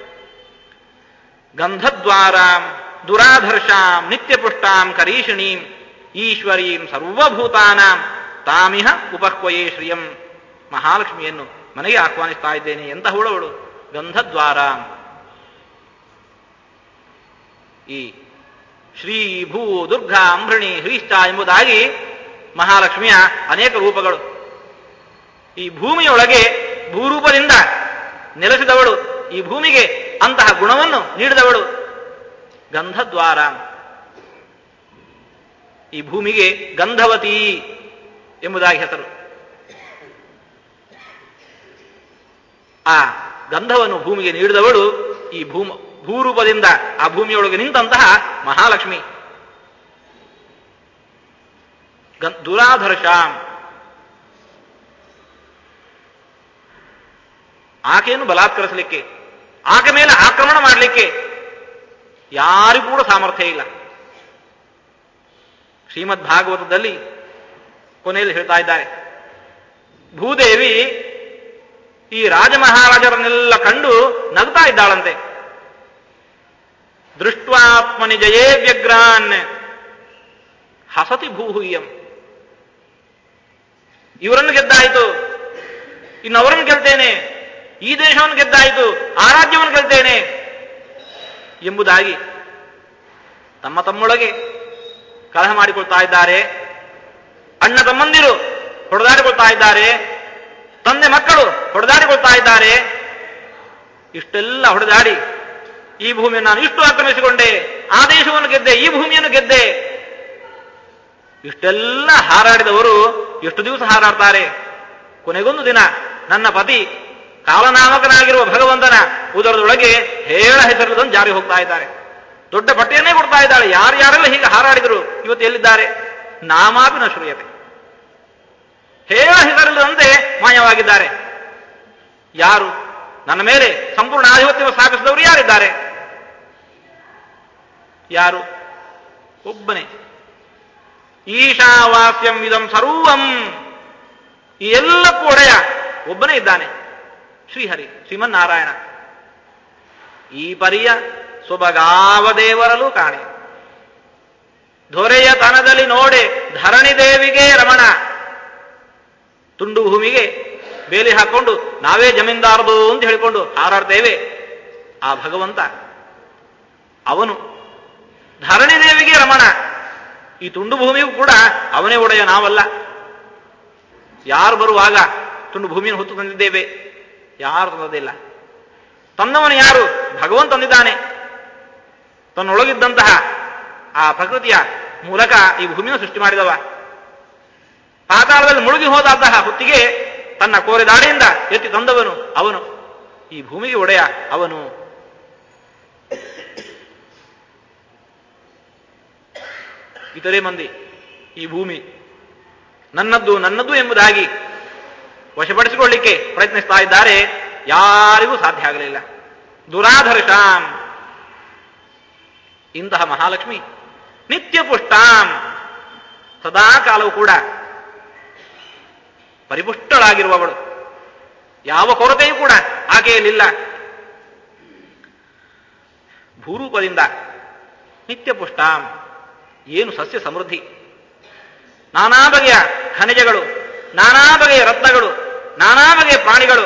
ಗಂಧದ್ವಾರಾಂ ದುರಾಧರ್ಷಾಂ ನಿತ್ಯಪುಷ್ಟಾಂ ಕರೀಷಿಣೀಂ ಈಶ್ವರೀಂ ಸರ್ವಭೂತಾನಾಂ ತಾಮಿಹ ಉಪಹ್ವಯೇ ಶ್ರಿಯಂ ಮಹಾಲಕ್ಷ್ಮಿಯನ್ನು ಮನೆಗೆ ಆಹ್ವಾನಿಸ್ತಾ ಇದ್ದೇನೆ ಎಂತಹವಳವಳು ಗಂಧದ್ವಾರಾಂ ಈ ಶ್ರೀ ಭೂ ದುರ್ಗಾ ಅಂಬೃಣಿ ಹ್ರೀಷ್ಟ ಎಂಬುದಾಗಿ ಮಹಾಲಕ್ಷ್ಮಿಯ ಅನೇಕ ರೂಪಗಳು ಈ ಭೂಮಿಯೊಳಗೆ ಭೂರೂಪದಿಂದ ನೆಲೆಸಿದವಳು ಈ ಭೂಮಿಗೆ ಅಂತಹ ಗುಣವನ್ನು ನೀಡಿದವಳು ಗಂಧದ್ವಾರ ಈ ಭೂಮಿಗೆ ಗಂಧವತಿ ಎಂಬುದಾಗಿ ಹೆಸರು ಆ ಗಂಧವನ್ನು ಭೂಮಿಗೆ ನೀಡಿದವಳು ಈ ಭೂಮ ಭೂರೂಪದಿಂದ ಆ ಭೂಮಿಯೊಳಗೆ ನಿಂತಹ ಮಹಾಲಕ್ಷ್ಮಿ ಗಂ- ದುರಾಧರ್ಷಾಂ ಆಕೆಯನ್ನು ಬಲಾತ್ಕರಿಸಲಿಕ್ಕೆ ಆಕೆ ಮೇಲೆ ಆಕ್ರಮಣ ಮಾಡಲಿಕ್ಕೆ ಯಾರಿಗೂ ಕೂಡ ಸಾಮರ್ಥ್ಯ ಇಲ್ಲ ಶ್ರೀಮದ್ ಭಾಗವತದಲ್ಲಿ ಕೊನೆಯಲ್ಲಿ ಹೇಳ್ತಾ ಇದ್ದಾರೆ ಭೂದೇವಿ ಈ ರಾಜಮಹಾರಾಜರನ್ನೆಲ್ಲ ಕಂಡು ನಗ್ತಾ ಇದ್ದಾಳಂತೆ ದೃಷ್ಟ್ವಾತ್ಮನಿ ಜಯೇ ವ್ಯಗ್ರಾನ್ ಹಸತಿ ಭೂಹುಯ್ಯಂ ಇವರನ್ನು ಗೆದ್ದಾಯಿತು ಇನ್ನು ಅವರನ್ನು ಗೆಲ್ತೇನೆ ಈ ದೇಶವನ್ನು ಗೆದ್ದಾಯಿತು ಆ ರಾಜ್ಯವನ್ನು ಗೆಲ್ತೇನೆ ಎಂಬುದಾಗಿ ತಮ್ಮ ತಮ್ಮೊಳಗೆ ಕಲಹ ಮಾಡಿಕೊಳ್ತಾ ಇದ್ದಾರೆ ಅಣ್ಣ ತಮ್ಮಂದಿರು ಹೊಡೆದಾಡಿಕೊಳ್ತಾ ಇದ್ದಾರೆ ತಂದೆ ಮಕ್ಕಳು ಹೊಡೆದಾಡಿಕೊಳ್ತಾ ಇದ್ದಾರೆ ಇಷ್ಟೆಲ್ಲ ಹೊಡೆದಾಡಿ ಈ ಭೂಮಿಯನ್ನು ನಾನು ಇಷ್ಟು ಆಕ್ರಮಿಸಿಕೊಂಡೆ ಆ ದೇಶವನ್ನು ಗೆದ್ದೆ ಈ ಭೂಮಿಯನ್ನು ಗೆದ್ದೆ ಇಷ್ಟೆಲ್ಲ ಹಾರಾಡಿದವರು ಎಷ್ಟು ದಿವಸ ಹಾರಾಡ್ತಾರೆ ಕೊನೆಗೊಂದು ದಿನ ನನ್ನ ಪತಿ ಕಾಲನಾಮಕನಾಗಿರುವ ಭಗವಂತನ ಉದರದೊಳಗೆ ಹೇಳ ಹೆಸರಿಲ್ಲದಂತೆ ಜಾರಿ ಹೋಗ್ತಾ ಇದ್ದಾರೆ ದೊಡ್ಡ ಪಟ್ಟಿಯನ್ನೇ ಕೊಡ್ತಾ ಇದ್ದಾಳೆ ಯಾರ್ಯಾರೆಲ್ಲ ಹೀಗೆ ಹಾರಾಡಿದರು ಇವತ್ತು ಎಲ್ಲಿದ್ದಾರೆ ನಾಮಾಪಿನ ಶ್ರೂಯತೆ ಹೇಳ ಹೆಸರಿಲ್ಲದಂತೆ ಮಾಯವಾಗಿದ್ದಾರೆ ಯಾರು ನನ್ನ ಮೇಲೆ ಸಂಪೂರ್ಣ ಆಧಿಪತ್ಯ ಸ್ಥಾಪಿಸಿದವರು ಯಾರಿದ್ದಾರೆ ಯಾರು ಒಬ್ಬನೇ ಈಶಾವಾಸ್ಯಂ ಇದಂ ಸರ್ವಂ ಈ ಎಲ್ಲಕ್ಕೂ ಒಡೆಯ ಒಬ್ಬನೇ ಇದ್ದಾನೆ ಶ್ರೀಹರಿ ಶ್ರೀಮನ್ನಾರಾಯಣ ಈ ಪರಿಯ ಸೊಬಗಾವ ದೇವರಲು ಕಾಣೆ ದೊರೆಯ ತನದಲ್ಲಿ ನೋಡೆ ಧರಣಿ ದೇವಿಗೆ ರಮಣ ತುಂಡು ಭೂಮಿಗೆ ಬೇಲಿ ಹಾಕೊಂಡು ನಾವೇ ಜಮೀನ್ದಾರದು ಅಂತ ಹೇಳಿಕೊಂಡು ಹಾರಾಡ್ತೇವೆ ಆ ಭಗವಂತ ಅವನು ಧರಣಿ ದೇವಿಗೆ ರಮಣ ಈ ತುಂಡು ಭೂಮಿಗೂ ಕೂಡ ಅವನೇ ಒಡೆಯ ನಾವಲ್ಲ ಯಾರು ಬರುವಾಗ ತುಂಡು ಭೂಮಿಯನ್ನು ಹೊತ್ತು ತಂದಿದ್ದೇವೆ ಯಾರು ತಂದದಿಲ್ಲ ತಂದವನು ಯಾರು ಭಗವಂತ ತಂದಿದ್ದಾನೆ ತನ್ನೊಳಗಿದ್ದಂತಹ ಆ ಪ್ರಕೃತಿಯ ಮೂಲಕ ಈ ಭೂಮಿಯನ್ನು ಸೃಷ್ಟಿ ಮಾಡಿದವ ಪಾತಾಳದಲ್ಲಿ ಮುಳುಗಿ ಹೋದಂತಹ ಹೊತ್ತಿಗೆ ತನ್ನ ಕೋರೆದಾಡಿಯಿಂದ ಎತ್ತಿ ತಂದವನು ಅವನು ಈ ಭೂಮಿಗೆ ಒಡೆಯ ಅವನು ಇತರೆ ಮಂದಿ ಈ ಭೂಮಿ ನನ್ನದ್ದು ನನ್ನದ್ದು ಎಂಬುದಾಗಿ ವಶಪಡಿಸಿಕೊಳ್ಳಿಕ್ಕೆ ಪ್ರಯತ್ನಿಸ್ತಾ ಇದ್ದಾರೆ ಯಾರಿಗೂ ಸಾಧ್ಯ ಆಗಲಿಲ್ಲ ದುರಾಧರ್ಷಾಂ ಇಂತಹ ಮಹಾಲಕ್ಷ್ಮಿ ನಿತ್ಯ ಪುಷ್ಟಾಂ ಸದಾ ಕಾಲವೂ ಕೂಡ ಪರಿಪುಷ್ಟಳಾಗಿರುವವಳು ಯಾವ ಕೊರತೆಯೂ ಕೂಡ ಆಕೆಯಲ್ಲಿಲ್ಲ ಭೂರೂಪದಿಂದ ನಿತ್ಯ ಪುಷ್ಟಾಂ ಏನು ಸಸ್ಯ ಸಮೃದ್ಧಿ ನಾನಾ ಬಗೆಯ ಖನಿಜಗಳು ನಾನಾ ಬಗೆಯ ರತ್ನಗಳು ನಾನಾ ಬಗೆಯ ಪ್ರಾಣಿಗಳು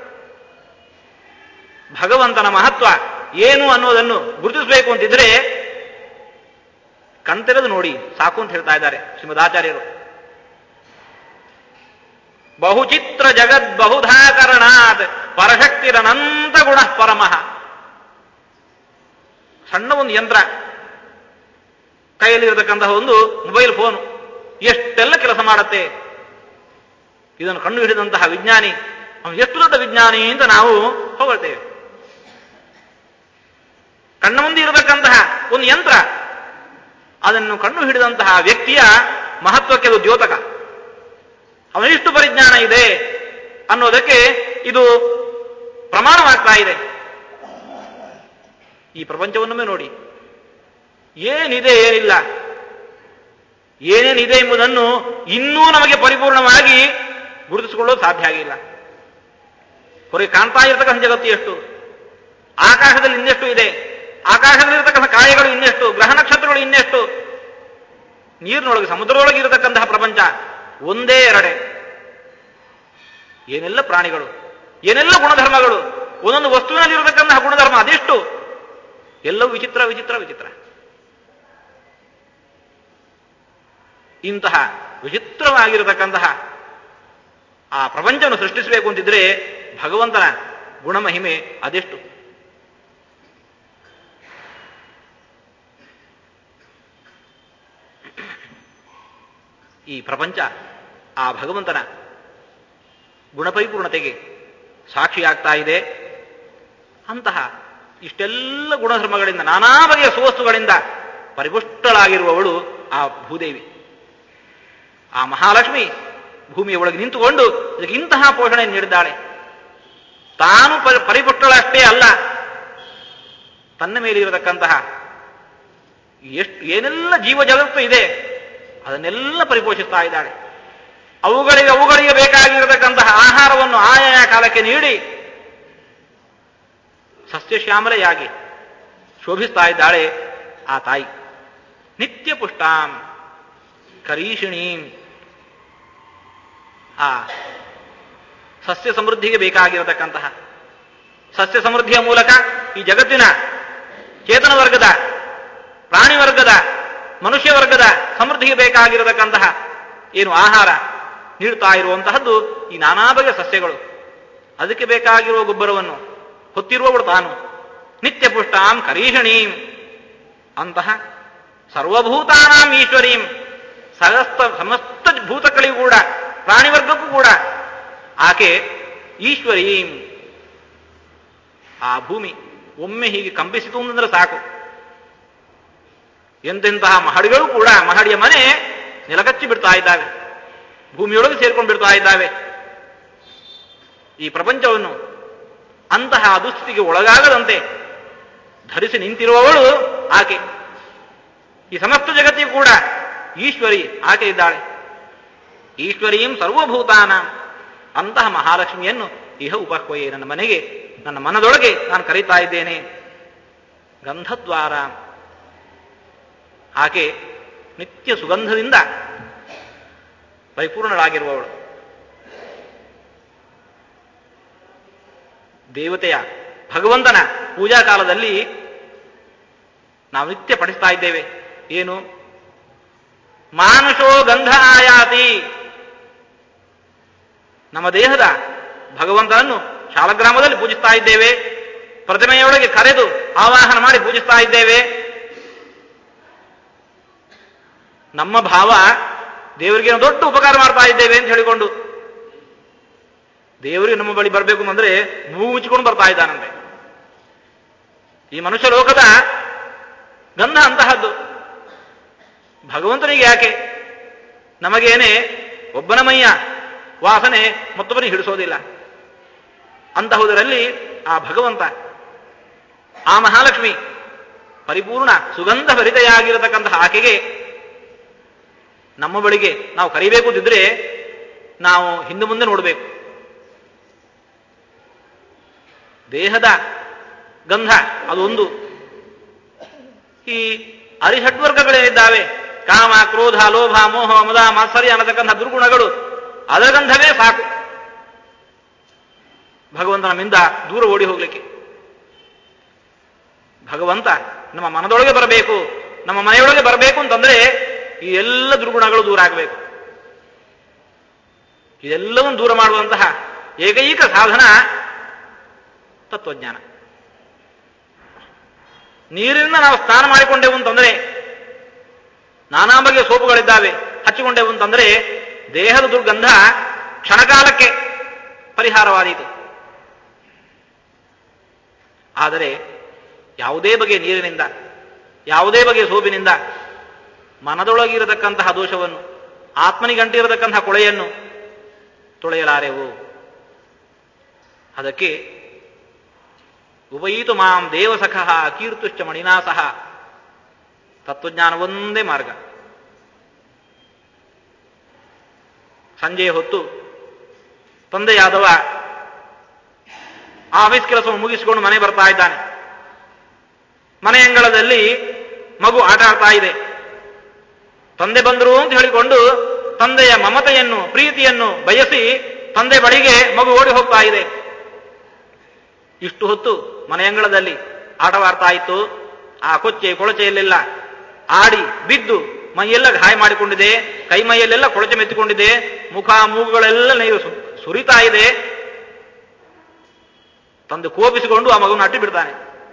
ಭಗವಂತನ ಮಹತ್ವ ಏನು ಅನ್ನೋದನ್ನು ಗುರುತಿಸಬೇಕು ಅಂತಿದ್ರೆ ಕಣ್ತೆರೆದು ನೋಡಿ ಸಾಕು ಅಂತ ಹೇಳ್ತಾ ಇದ್ದಾರೆ ಶ್ರೀಮದಾಚಾರ್ಯರು ಬಹುಚಿತ್ರ ಜಗದ್ ಬಹುಧಾಕರಣಾತ್ ಪರಶಕ್ತಿರನಂತ ಗುಣ ಪರಮಃ ಸಣ್ಣ ಒಂದು ಯಂತ್ರ ಕೈಯಲ್ಲಿರತಕ್ಕಂತಹ ಒಂದು ಮೊಬೈಲ್ ಫೋನ್ ಎಷ್ಟೆಲ್ಲ ಕೆಲಸ ಮಾಡುತ್ತೆ ಇದನ್ನು ಕಂಡು ಹಿಡಿದಂತಹ ವಿಜ್ಞಾನಿ ಅವನು ಎಷ್ಟು ದೊಡ್ಡ ವಿಜ್ಞಾನಿ ಅಂತ ನಾವು ಹೊಗಳ್ತೇವೆ ಕಣ್ಣ ಮುಂದೆ ಇರತಕ್ಕಂತಹ ಒಂದು ಯಂತ್ರ ಅದನ್ನು ಕಂಡು ಹಿಡಿದಂತಹ ವ್ಯಕ್ತಿಯ ಮಹತ್ವಕ್ಕೆ ಅದು ದ್ಯೋತಕ ಅವನಿಷ್ಟು ಪರಿಜ್ಞಾನ ಇದೆ ಅನ್ನೋದಕ್ಕೆ ಇದು ಪ್ರಮಾಣವಾಗ್ತಾ ಇದೆ ಈ ಪ್ರಪಂಚವನ್ನೊಮ್ಮೆ ನೋಡಿ ಏನಿದೆ ಏನಿಲ್ಲ ಏನೇನಿದೆ ಎಂಬುದನ್ನು ಇನ್ನೂ ನಮಗೆ ಪರಿಪೂರ್ಣವಾಗಿ ಗುರುತಿಸಿಕೊಳ್ಳೋದು ಸಾಧ್ಯ ಆಗಿಲ್ಲ ಹೊರಗೆ ಕಾಣ್ತಾ ಇರತಕ್ಕಂಥ ಜಗತ್ತು ಎಷ್ಟು ಆಕಾಶದಲ್ಲಿ ಇನ್ನೆಷ್ಟು ಇದೆ ಆಕಾಶದಲ್ಲಿರತಕ್ಕಂಥ ಕಾಯಗಳು ಇನ್ನೆಷ್ಟು ಗ್ರಹ ನಕ್ಷತ್ರಗಳು ಇನ್ನೆಷ್ಟು ನೀರಿನೊಳಗೆ ಸಮುದ್ರದೊಳಗೆ ಇರತಕ್ಕಂತಹ ಪ್ರಪಂಚ ಒಂದೇ ಎರಡೆ ಏನೆಲ್ಲ ಪ್ರಾಣಿಗಳು ಏನೆಲ್ಲ ಗುಣಧರ್ಮಗಳು ಒಂದೊಂದು ವಸ್ತುವಿನಲ್ಲಿ ಇರತಕ್ಕಂತಹ ಗುಣಧರ್ಮ ಅದೆಷ್ಟು ಎಲ್ಲವೂ ವಿಚಿತ್ರ ವಿಚಿತ್ರ ವಿಚಿತ್ರ ಇಂತಹ ವಿಚಿತ್ರವಾಗಿರತಕ್ಕಂತಹ ಆ ಪ್ರಪಂಚವನ್ನು ಸೃಷ್ಟಿಸಬೇಕು ಅಂತಿದ್ರೆ ಭಗವಂತನ ಗುಣಮಹಿಮೆ ಅದೆಷ್ಟು ಈ ಪ್ರಪಂಚ ಆ ಭಗವಂತನ ಗುಣಪರಿಪೂರ್ಣತೆಗೆ ಸಾಕ್ಷಿಯಾಗ್ತಾ ಇದೆ ಅಂತಹ ಇಷ್ಟೆಲ್ಲ ಗುಣಧರ್ಮಗಳಿಂದ ನಾನಾ ಬಗೆಯ ಸುವಸ್ತುಗಳಿಂದ ಪರಿಪುಷ್ಟಳಾಗಿರುವವಳು ಆ ಭೂದೇವಿ ಆ ಮಹಾಲಕ್ಷ್ಮಿ ಭೂಮಿಯ ಒಳಗೆ ನಿಂತುಕೊಂಡು ಇದಕ್ಕೆ ಇಂತಹ ಪೋಷಣೆ ನೀಡಿದ್ದಾಳೆ ತಾನು ಪರಿ- ಪರಿಪುಷ್ಟಳಷ್ಟೇ ಅಲ್ಲ ತನ್ನ ಮೇಲೆ ಇರತಕ್ಕಂತಹ ಎಷ್ಟು ಏನೆಲ್ಲ ಜೀವ ಜಗತ್ತು ಇದೆ ಅದನ್ನೆಲ್ಲ ಪರಿಪೋಷಿಸ್ತಾ ಇದ್ದಾಳೆ ಅವುಗಳಿಗೆ ಅವುಗಳಿಗೆ ಬೇಕಾಗಿರತಕ್ಕಂತಹ ಆಹಾರವನ್ನು ಆಯಾ ಕಾಲಕ್ಕೆ ನೀಡಿ ಸಸ್ಯಶ್ಯಾಮಲೆಯಾಗಿ ಶೋಭಿಸ್ತಾ ಇದ್ದಾಳೆ ಆ ತಾಯಿ ನಿತ್ಯ ಪುಷ್ಟಾಂ ಕರೀಷಿಣೀಂ ಆ ಸಸ್ಯ ಸಮೃದ್ಧಿಗೆ ಬೇಕಾಗಿರತಕ್ಕಂತಹ ಸಸ್ಯ ಸಮೃದ್ಧಿಯ ಮೂಲಕ ಈ ಜಗತ್ತಿನ ಚೇತನ ವರ್ಗದ ಪ್ರಾಣಿ ವರ್ಗದ ಮನುಷ್ಯ ವರ್ಗದ ಸಮೃದ್ಧಿಗೆ ಬೇಕಾಗಿರತಕ್ಕಂತಹ ಏನು ಆಹಾರ ನೀಡ್ತಾ ಇರುವಂತಹದ್ದು ಈ ನಾನಾ ಬಗೆಯ ಸಸ್ಯಗಳು ಅದಕ್ಕೆ ಬೇಕಾಗಿರುವ ಗೊಬ್ಬರವನ್ನು ಹೊತ್ತಿರುವವಳು ತಾನು ನಿತ್ಯ ಪುಷ್ಟಾಂ ಕರೀಷಣೀಂ ಅಂತಹ ಸರ್ವಭೂತಾನಾಂ ಈಶ್ವರೀಂ ಸಮಸ್ತ ಸಮಸ್ತ ಭೂತಗಳಿಗೂ ಕೂಡ ಪ್ರಾಣಿ ವರ್ಗಕ್ಕೂ ಕೂಡ ಆಕೆ ಈಶ್ವರೀಂ ಆ ಭೂಮಿ ಒಮ್ಮೆ ಹೀಗೆ ಕಂಪಿಸಿತು ಅಂತಂದ್ರೆ ಸಾಕು ಎಂತೆಂತಹ ಮಹಡಿಗಳು ಕೂಡ ಮಹಡಿಯ ಮನೆ ನೆಲಕಚ್ಚಿ ಬಿಡ್ತಾ ಇದ್ದಾವೆ ಭೂಮಿಯೊಳಗೆ ಸೇರ್ಕೊಂಡು ಬಿಡ್ತಾ ಇದ್ದಾವೆ ಈ ಪ್ರಪಂಚವನ್ನು ಅಂತಹ ದುಸ್ಥಿತಿಗೆ ಒಳಗಾಗದಂತೆ ಧರಿಸಿ ನಿಂತಿರುವವಳು ಆಕೆ ಈ ಸಮಸ್ತ ಜಗತ್ತಿಗೂ ಕೂಡ ಈಶ್ವರಿ ಆಕೆ ಇದ್ದಾಳೆ ಈಶ್ವರೀಂ ಸರ್ವಭೂತಾನ ಅಂತಹ ಮಹಾಲಕ್ಷ್ಮಿಯನ್ನು ಇಹ ಉಪಕ್ವಯೇ ನನ್ನ ಮನೆಗೆ ನನ್ನ ಮನದೊಳಗೆ ನಾನು ಕರೀತಾ ಇದ್ದೇನೆ ಗಂಧದ್ವಾರ ಆಕೆ ನಿತ್ಯ ಸುಗಂಧದಿಂದ ಪರಿಪೂರ್ಣಳಾಗಿರುವವಳು ದೇವತೆಯ ಭಗವಂತನ ಪೂಜಾ ಕಾಲದಲ್ಲಿ ನಾವು ನಿತ್ಯ ಪಠಿಸ್ತಾ ಇದ್ದೇವೆ ಏನು ಮಾನುಷೋ ಗಂಧ ಆಯಾತಿ ನಮ್ಮ ದೇಹದ ಭಗವಂತನನ್ನು ಶಾಲಗ್ರಾಮದಲ್ಲಿ ಪೂಜಿಸ್ತಾ ಇದ್ದೇವೆ ಪ್ರತಿಮೆಯೊಳಗೆ ಕರೆದು ಆವಾಹನ ಮಾಡಿ ಪೂಜಿಸ್ತಾ ಇದ್ದೇವೆ ನಮ್ಮ ಭಾವ ದೇವರಿಗೆ ನಾವು ದೊಡ್ಡ ಉಪಕಾರ ಮಾಡ್ತಾ ಇದ್ದೇವೆ ಅಂತ ಹೇಳಿಕೊಂಡು ದೇವರಿಗೆ ನಮ್ಮ ಬಳಿ ಬರಬೇಕು ಅಂದ್ರೆ ಮೂಗು ಮುಚ್ಚಿಕೊಂಡು ಬರ್ತಾ ಇದ್ದಾನಂತೆ ಈ ಮನುಷ್ಯ ಲೋಕದ ಗಂಧ ಅಂತಹದ್ದು ಭಗವಂತನಿಗೆ ಯಾಕೆ ನಮಗೇನೆ ಒಬ್ಬನ ಮೈಯ ವಾಸನೆ ಮತ್ತೊಬ್ಬನಿಗೆ ಹಿಡಿಸೋದಿಲ್ಲ ಅಂತಹುದರಲ್ಲಿ ಆ ಭಗವಂತ ಆ ಮಹಾಲಕ್ಷ್ಮಿ ಪರಿಪೂರ್ಣ ಸುಗಂಧ ಭರಿತೆಯಾಗಿರತಕ್ಕಂತಹ ಆಕೆಗೆ ನಮ್ಮ ಬಳಿಗೆ ನಾವು ಕರಿಬೇಕು ಅಂತಿದ್ರೆ ನಾವು ಹಿಂದೆ ಮುಂದೆ ನೋಡಬೇಕು ದೇಹದ ಗಂಧ ಅದೊಂದು ಈ ಅರಿಷಡ್ವರ್ಗಗಳೇನಿದ್ದಾವೆ ಕಾಮ ಕ್ರೋಧ ಲೋಭ ಮೋಹ ಮದ ಮಾತ್ಸರ್ಯ ಅನ್ನತಕ್ಕಂಥ ದುರ್ಗುಣಗಳು ಅದರ ಗಂಧವೇ ಸಾಕು ಭಗವಂತನ ಮಿಂದ ದೂರ ಓಡಿ ಹೋಗ್ಲಿಕ್ಕೆ ಭಗವಂತ ನಮ್ಮ ಮನದೊಳಗೆ ಬರಬೇಕು ನಮ್ಮ ಮನೆಯೊಳಗೆ ಬರಬೇಕು ಅಂತಂದ್ರೆ ಈ ಎಲ್ಲ ದುರ್ಗುಣಗಳು ದೂರ ಆಗಬೇಕು ಇದೆಲ್ಲವನ್ನು ದೂರ ಮಾಡುವಂತಹ ಏಕೈಕ ಸಾಧನ ತತ್ವಜ್ಞಾನ ನೀರಿನಿಂದ ನಾವು ಸ್ನಾನ ಮಾಡಿಕೊಂಡೆವು ಅಂತಂದ್ರೆ ನಾನಾ ಬಗೆಯ ಸೋಪುಗಳಿದ್ದಾವೆ ಹಚ್ಚಿಕೊಂಡೆವು ಅಂತಂದ್ರೆ ದೇಹದ ದುರ್ಗಂಧ ಕ್ಷಣಕಾಲಕ್ಕೆ ಪರಿಹಾರವಾದೀತು ಆದರೆ ಯಾವುದೇ ಬಗೆಯ ನೀರಿನಿಂದ ಯಾವುದೇ ಬಗೆಯ ಸೋಪಿನಿಂದ ಮನದೊಳಗಿರತಕ್ಕಂತಹ ದೋಷವನ್ನು ಆತ್ಮನಿಗಂಟಿರತಕ್ಕಂತಹ ಕೊಳೆಯನ್ನು ತೊಳೆಯಲಾರೆವು ಅದಕ್ಕೆ ಉಪಯಿತು ಮಾಂ ದೇವಸಖಃ ಕೀರ್ತುಶ್ಚ ಮಣಿನಾಸಃ ತತ್ವಜ್ಞಾನ ಒಂದೇ ಮಾರ್ಗ ಸಂಜೆ ಹೊತ್ತು ತಂದೆಯಾದವ ಆಫೀಸ್ ಕೆಲಸವನ್ನು ಮುಗಿಸಿಕೊಂಡು ಮನೆ ಬರ್ತಾ ಇದ್ದಾನೆ ಮನೆ ಅಂಗಳದಲ್ಲಿ ಮಗು ಆಟ ಆಡ್ತಾ ಇದೆ ತಂದೆ ಬಂದರು ಅಂತ ಹೇಳಿಕೊಂಡು ತಂದೆಯ ಮಮತೆಯನ್ನು ಪ್ರೀತಿಯನ್ನು ಬಯಸಿ ತಂದೆ ಬಳಿಗೆ ಮಗು ಓಡಿ ಹೋಗ್ತಾ ಇದೆ ಇಷ್ಟು ಹೊತ್ತು ಮನೆಯಂಗಳದಲ್ಲಿ ಆಟವಾಡ್ತಾ ಇತ್ತು ಆ ಕೊಚ್ಚೆ ಕೊಳಚೆಯಲ್ಲೆಲ್ಲ ಆಡಿ ಬಿದ್ದು ಮೈಯೆಲ್ಲ ಗಾಯ ಮಾಡಿಕೊಂಡಿದೆ ಕೈ ಮೈಯಲ್ಲೆಲ್ಲ ಕೊಳಚೆ ಮೆತ್ತಿಕೊಂಡಿದೆ ಮುಖ ಮೂಗುಗಳೆಲ್ಲ ನೀರು ಸು- ಸುರಿತಾ ಇದೆ ತಂದೆ ಕೋಪಿಸಿಕೊಂಡು ಆ ಮಗುವನ್ನು ಅಟ್ಟಿ ಬಿಡ್ತಾನೆ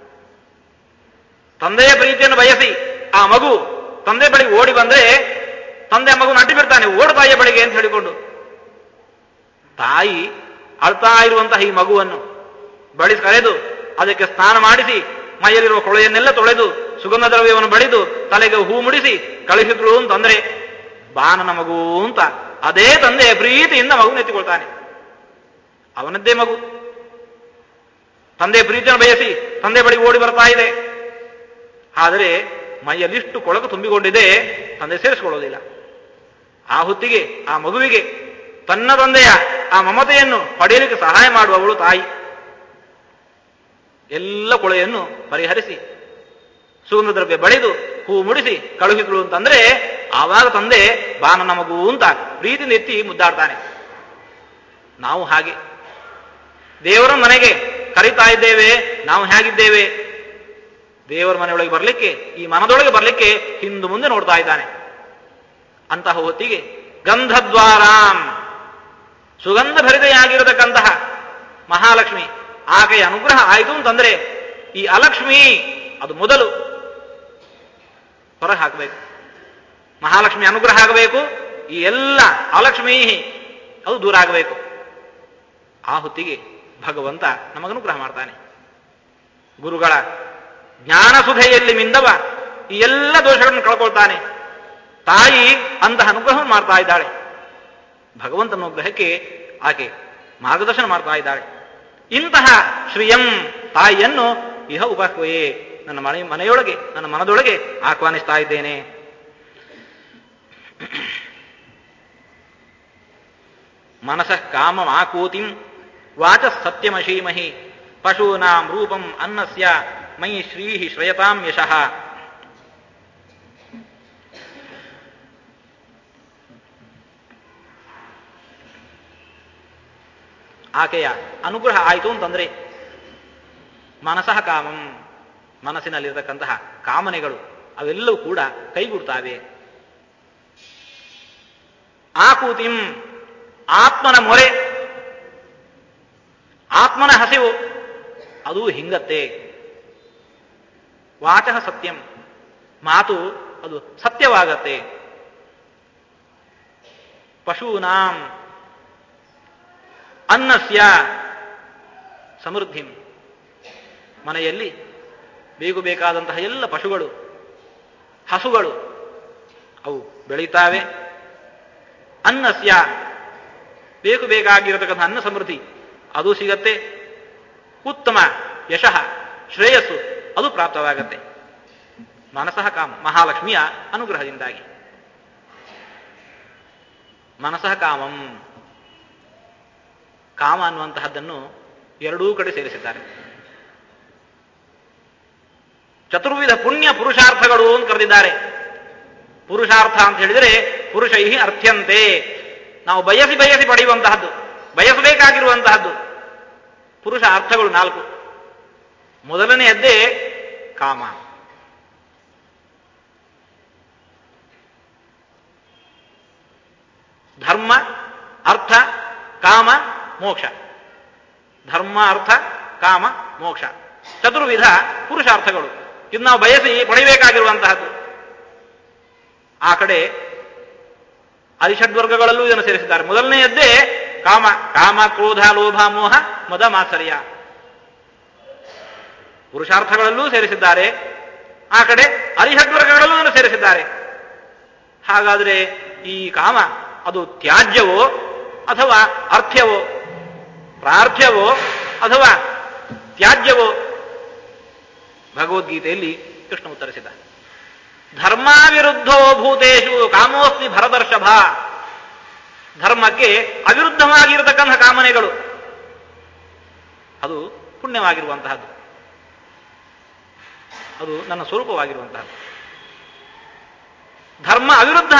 ತಂದೆಯ ಪ್ರೀತಿಯನ್ನು ಬಯಸಿ ಆ ಮಗು ತಂದೆ ಬಳಿಗೆ ಓಡಿ ಬಂದ್ರೆ ತಂದೆ ಆ ಮಗುವನ್ನು ಅಡ್ಡಿ ಬಿಡ್ತಾನೆ ಓಡು ತಾಯಿಯ ಬಳಿಗೆ ಅಂತ ಹೇಳಿಕೊಂಡು ತಾಯಿ ಅಳ್ತಾ ಇರುವಂತಹ ಈ ಮಗುವನ್ನು ಬಳಿ ಕರೆದು ಅದಕ್ಕೆ ಸ್ನಾನ ಮಾಡಿಸಿ ಮೈಯಲ್ಲಿರುವ ಕೊಳೆಯನ್ನೆಲ್ಲ ತೊಳೆದು ಸುಗಂಧ ದ್ರವ್ಯವನ್ನು ಬಡಿದು ತಲೆಗೆ ಹೂ ಮುಡಿಸಿ ಕಳಿಸಿದ್ರು ಅಂತಂದ್ರೆ ಬಾನನ ಮಗು ಅಂತ ಅದೇ ತಂದೆ ಪ್ರೀತಿಯಿಂದ ಮಗು ಎತ್ತಿಕೊಳ್ತಾನೆ ಅವನದ್ದೇ ಮಗು ತಂದೆ ಪ್ರೀತಿಯನ್ನು ಬಯಸಿ ತಂದೆ ಬಳಿಗೆ ಓಡಿ ಬರ್ತಾ ಇದೆ ಆದರೆ ಮೈಯಲ್ಲಿಷ್ಟು ಕೊಳಕು ತುಂಬಿಕೊಂಡಿದೆ ತಂದೆ ಸೇರಿಸಿಕೊಳ್ಳೋದಿಲ್ಲ ಆ ಹೊತ್ತಿಗೆ ಆ ಮಗುವಿಗೆ ತನ್ನ ತಂದೆಯ ಆ ಮಮತೆಯನ್ನು ಪಡೆಯಲಿಕ್ಕೆ ಸಹಾಯ ಮಾಡುವವಳು ತಾಯಿ ಎಲ್ಲ ಕೊಳೆಯನ್ನು ಪರಿಹರಿಸಿ ಸುಗಂಧ ದ್ರವ್ಯ ಬಳಿದು ಹೂ ಮುಡಿಸಿ ಕಳುಹಿಸಿದಳು ಅಂತಂದ್ರೆ ಆವಾಗ ತಂದೆ ಬಾ ನನ್ನ ಮಗು ಅಂತ ಪ್ರೀತಿಯಿಂದ ಎತ್ತಿ ಮುದ್ದಾಡ್ತಾನೆ ನಾವು ಹಾಗೆ ದೇವರ ಮನೆಗೆ ಕರೀತಾ ಇದ್ದೇವೆ ನಾವು ಹೇಗಿದ್ದೇವೆ ದೇವರ ಮನೆಯೊಳಗೆ ಬರಲಿಕ್ಕೆ ಈ ಮನದೊಳಗೆ ಬರಲಿಕ್ಕೆ ಹಿಂದು ಮುಂದೆ ನೋಡ್ತಾ ಇದ್ದಾನೆ ಅಂತಹ ಹೊತ್ತಿಗೆ ಗಂಧದ್ವಾರಾಂ ಸುಗಂಧ ಭರಿತೆಯಾಗಿರತಕ್ಕಂತಹ ಮಹಾಲಕ್ಷ್ಮಿ ಆಕೆಯ ಅನುಗ್ರಹ ಆಯಿತು ಅಂತಂದ್ರೆ ಈ ಅಲಕ್ಷ್ಮಿ ಅದು ಮೊದಲು ಹೊರ ಹಾಕಬೇಕು ಮಹಾಲಕ್ಷ್ಮಿ ಅನುಗ್ರಹ ಆಗಬೇಕು ಈ ಎಲ್ಲ ಅಲಕ್ಷ್ಮೀ ಅದು ದೂರ ಆಗಬೇಕು ಆ ಹೊತ್ತಿಗೆ ಭಗವಂತ ನಮಗನುಗ್ರಹ ಮಾಡ್ತಾನೆ ಗುರುಗಳ ಜ್ಞಾನ ಸುಧೆಯಲ್ಲಿ ಮಿಂದವ ಈ ಎಲ್ಲ ದೋಷಗಳನ್ನು ಕಳ್ಕೊಳ್ತಾನೆ ತಾಯಿ ಅಂತಹ ಅನುಗ್ರಹವನ್ನು ಮಾಡ್ತಾ ಇದ್ದಾಳೆ ಭಗವಂತನ ಅನುಗ್ರಹಕ್ಕೆ ಆಕೆ ಮಾರ್ಗದರ್ಶನ ಮಾಡ್ತಾ ಇದ್ದಾಳೆ ಇಂತಹ ಶ್ರೀಯಂ ತಾಯಿಯನ್ನು ಇಹ ಉಪಾಹ್ವಯೇ ನನ್ನ ಮನೆ ಮನೆಯೊಳಗೆ ನನ್ನ ಮನದೊಳಗೆ ಆಹ್ವಾನಿಸ್ತಾ ಇದ್ದೇನೆ ಮನಸಃ ಕಾಮಮಾಕೂತಿಂ ವಾಚ ಸತ್ಯಮಶೀಮಹಿ ಪಶೂನಾಂ ರೂಪಂ ಅನ್ನಸ್ಯ ಮೈ ಶ್ರೀಹಿ ಶ್ರಯತಾಂ ಯಶಃ ಆಕೆಯ ಅನುಗ್ರಹ ಆಯಿತು ಅಂತಂದ್ರೆ ಮನಸಃ ಕಾಮಂ ಮನಸ್ಸಿನಲ್ಲಿರತಕ್ಕಂತಹ ಕಾಮನೆಗಳು ಅವೆಲ್ಲವೂ ಕೂಡ ಕೈಗೂಡ್ತಾವೆ ಆಕೂತಿಂ ಆತ್ಮನ ಮೊರೆ ಆತ್ಮನ ಹಸಿವು ಅದು ಹಿಂಗತ್ತೆ ವಾಚಃ ಸತ್ಯಂ ಮಾತು ಅದು ಸತ್ಯವಾಗತ್ತೆ ಪಶೂನಾಂ ಅನ್ನಸ್ಯ ಸಮೃದ್ಧಿಂ ಮನೆಯಲ್ಲಿ ಬೇಕು ಬೇಕಾದಂತಹ ಎಲ್ಲ ಪಶುಗಳು ಹಸುಗಳು ಅವು ಬೆಳೀತಾವೆ ಅನ್ನಸ್ಯ ಬೇಕು ಬೇಕಾಗಿರತಕ್ಕಂಥ ಅನ್ನ ಸಮೃದ್ಧಿ ಅದು ಸಿಗತ್ತೆ ಉತ್ತಮ ಯಶಃ ಶ್ರೇಯಸ್ಸು ಅದು ಪ್ರಾಪ್ತವಾಗತ್ತೆ ಮನಸಃ ಕಾಮ ಮಹಾಲಕ್ಷ್ಮಿಯ ಅನುಗ್ರಹದಿಂದಾಗಿ ಮನಸಃ ಕಾಮಂ ಕಾಮ ಅನ್ನುವಂತಹದ್ದನ್ನು ಎರಡೂ ಕಡೆ ಸೇರಿಸಿದ್ದಾರೆ ಚತುರ್ವಿಧ ಪುಣ್ಯ ಪುರುಷಾರ್ಥಗಳು ಅಂತ ಕರೆದಿದ್ದಾರೆ ಪುರುಷಾರ್ಥ ಅಂತ ಹೇಳಿದರೆ ಪುರುಷೈ ಅರ್ಥ್ಯಂತೆ ನಾವು ಬಯಸಿ ಬಯಸಿ ಪಡೆಯುವಂತಹದ್ದು ಬಯಸಬೇಕಾಗಿರುವಂತಹದ್ದು ಪುರುಷ ಅರ್ಥಗಳು ನಾಲ್ಕು ಮೊದಲನೆಯದ್ದೇ ಕಾಮ ಧರ್ಮ ಅರ್ಥ ಕಾಮ ಮೋಕ್ಷ ಧರ್ಮ ಅರ್ಥ ಕಾಮ ಮೋಕ್ಷ ಚತುರ್ವಿಧ ಪುರುಷಾರ್ಥಗಳು ಇದು ನಾವು ಬಯಸಿ ಪಡೆಯಬೇಕಾಗಿರುವಂತಹದ್ದು ಆ ಕಡೆ ಅರಿಷಡ್ವರ್ಗಗಳಲ್ಲೂ ಇದನ್ನು ಸೇರಿಸಿದ್ದಾರೆ ಮೊದಲನೆಯದ್ದೇ ಕಾಮ ಕಾಮ ಕ್ರೋಧ ಲೋಭ ಮೋಹ ಮದ ಮಾತ್ಸರ್ಯ ಪುರುಷಾರ್ಥಗಳಲ್ಲೂ ಸೇರಿಸಿದ್ದಾರೆ ಆ ಕಡೆ ಅರಿಷಡ್ವರ್ಗಗಳಲ್ಲೂ ಇದನ್ನು ಸೇರಿಸಿದ್ದಾರೆ ಹಾಗಾದರೆ ಈ ಕಾಮ ಅದು ತ್ಯಾಜ್ಯವೋ ಅಥವಾ ಅರ್ಥ್ಯವೋ ಪ್ರಾರ್ಥ್ಯವೋ ಅಥವಾ ತ್ಯಾಜ್ಯವೋ ಭಗವದ್ಗೀತೆಯಲ್ಲಿ ಕೃಷ್ಣ ಉತ್ತರಿಸಿದ ಧರ್ಮಾವಿರುದ್ಧೋ ಭೂತೇಶು ಕಾಮೋಸ್ಮಿ ಭರದರ್ಷಭ ಧರ್ಮಕ್ಕೆ ಅವಿರುದ್ಧವಾಗಿರತಕ್ಕಂಥ ಕಾಮನೆಗಳು ಅದು ಪುಣ್ಯವಾಗಿರುವಂತಹದ್ದು ಅದು ನನ್ನ ಸ್ವರೂಪವಾಗಿರುವಂತಹದ್ದು ಧರ್ಮ ಅವಿರುದ್ಧ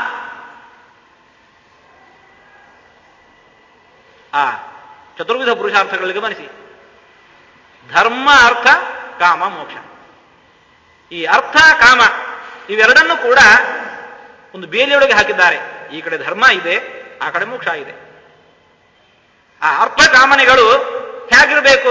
ಆ ಚತುರ್ವಿಧ ಪುರುಷಾರ್ಥಗಳಲ್ಲಿ ಗಮನಿಸಿ ಧರ್ಮ ಅರ್ಥ ಕಾಮ ಮೋಕ್ಷ ಈ ಅರ್ಥ ಕಾಮ ಇವೆರಡನ್ನೂ ಕೂಡ ಒಂದು ಬೇಲಿಯೊಳಗೆ ಹಾಕಿದ್ದಾರೆ ಈ ಕಡೆ ಧರ್ಮ ಇದೆ ಆ ಕಡೆ ಮೋಕ್ಷ ಇದೆ ಆ ಅರ್ಥ ಕಾಮನೆಗಳು ಹೇಗಿರಬೇಕು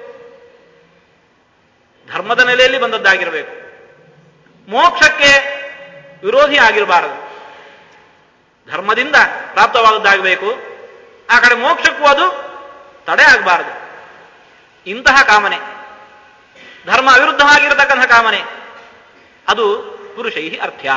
ಧರ್ಮದ ನೆಲೆಯಲ್ಲಿ ಬಂದದ್ದಾಗಿರಬೇಕು ಮೋಕ್ಷಕ್ಕೆ ವಿರೋಧಿ ಆಗಿರಬಾರದು ಧರ್ಮದಿಂದ ಪ್ರಾಪ್ತವಾದದ್ದಾಗಬೇಕು ಆ ಕಡೆ ಮೋಕ್ಷಕ್ಕೂ ಅದು ತಡೆ ಆಗಬಾರದು ಇಂತಹ ಕಾಮನೆ ಧರ್ಮ ಅವಿರುದ್ಧವಾಗಿರತಕ್ಕಂಥ ಕಾಮನೆ ಅದು ಪುರುಷೈ ಅರ್ಥ್ಯ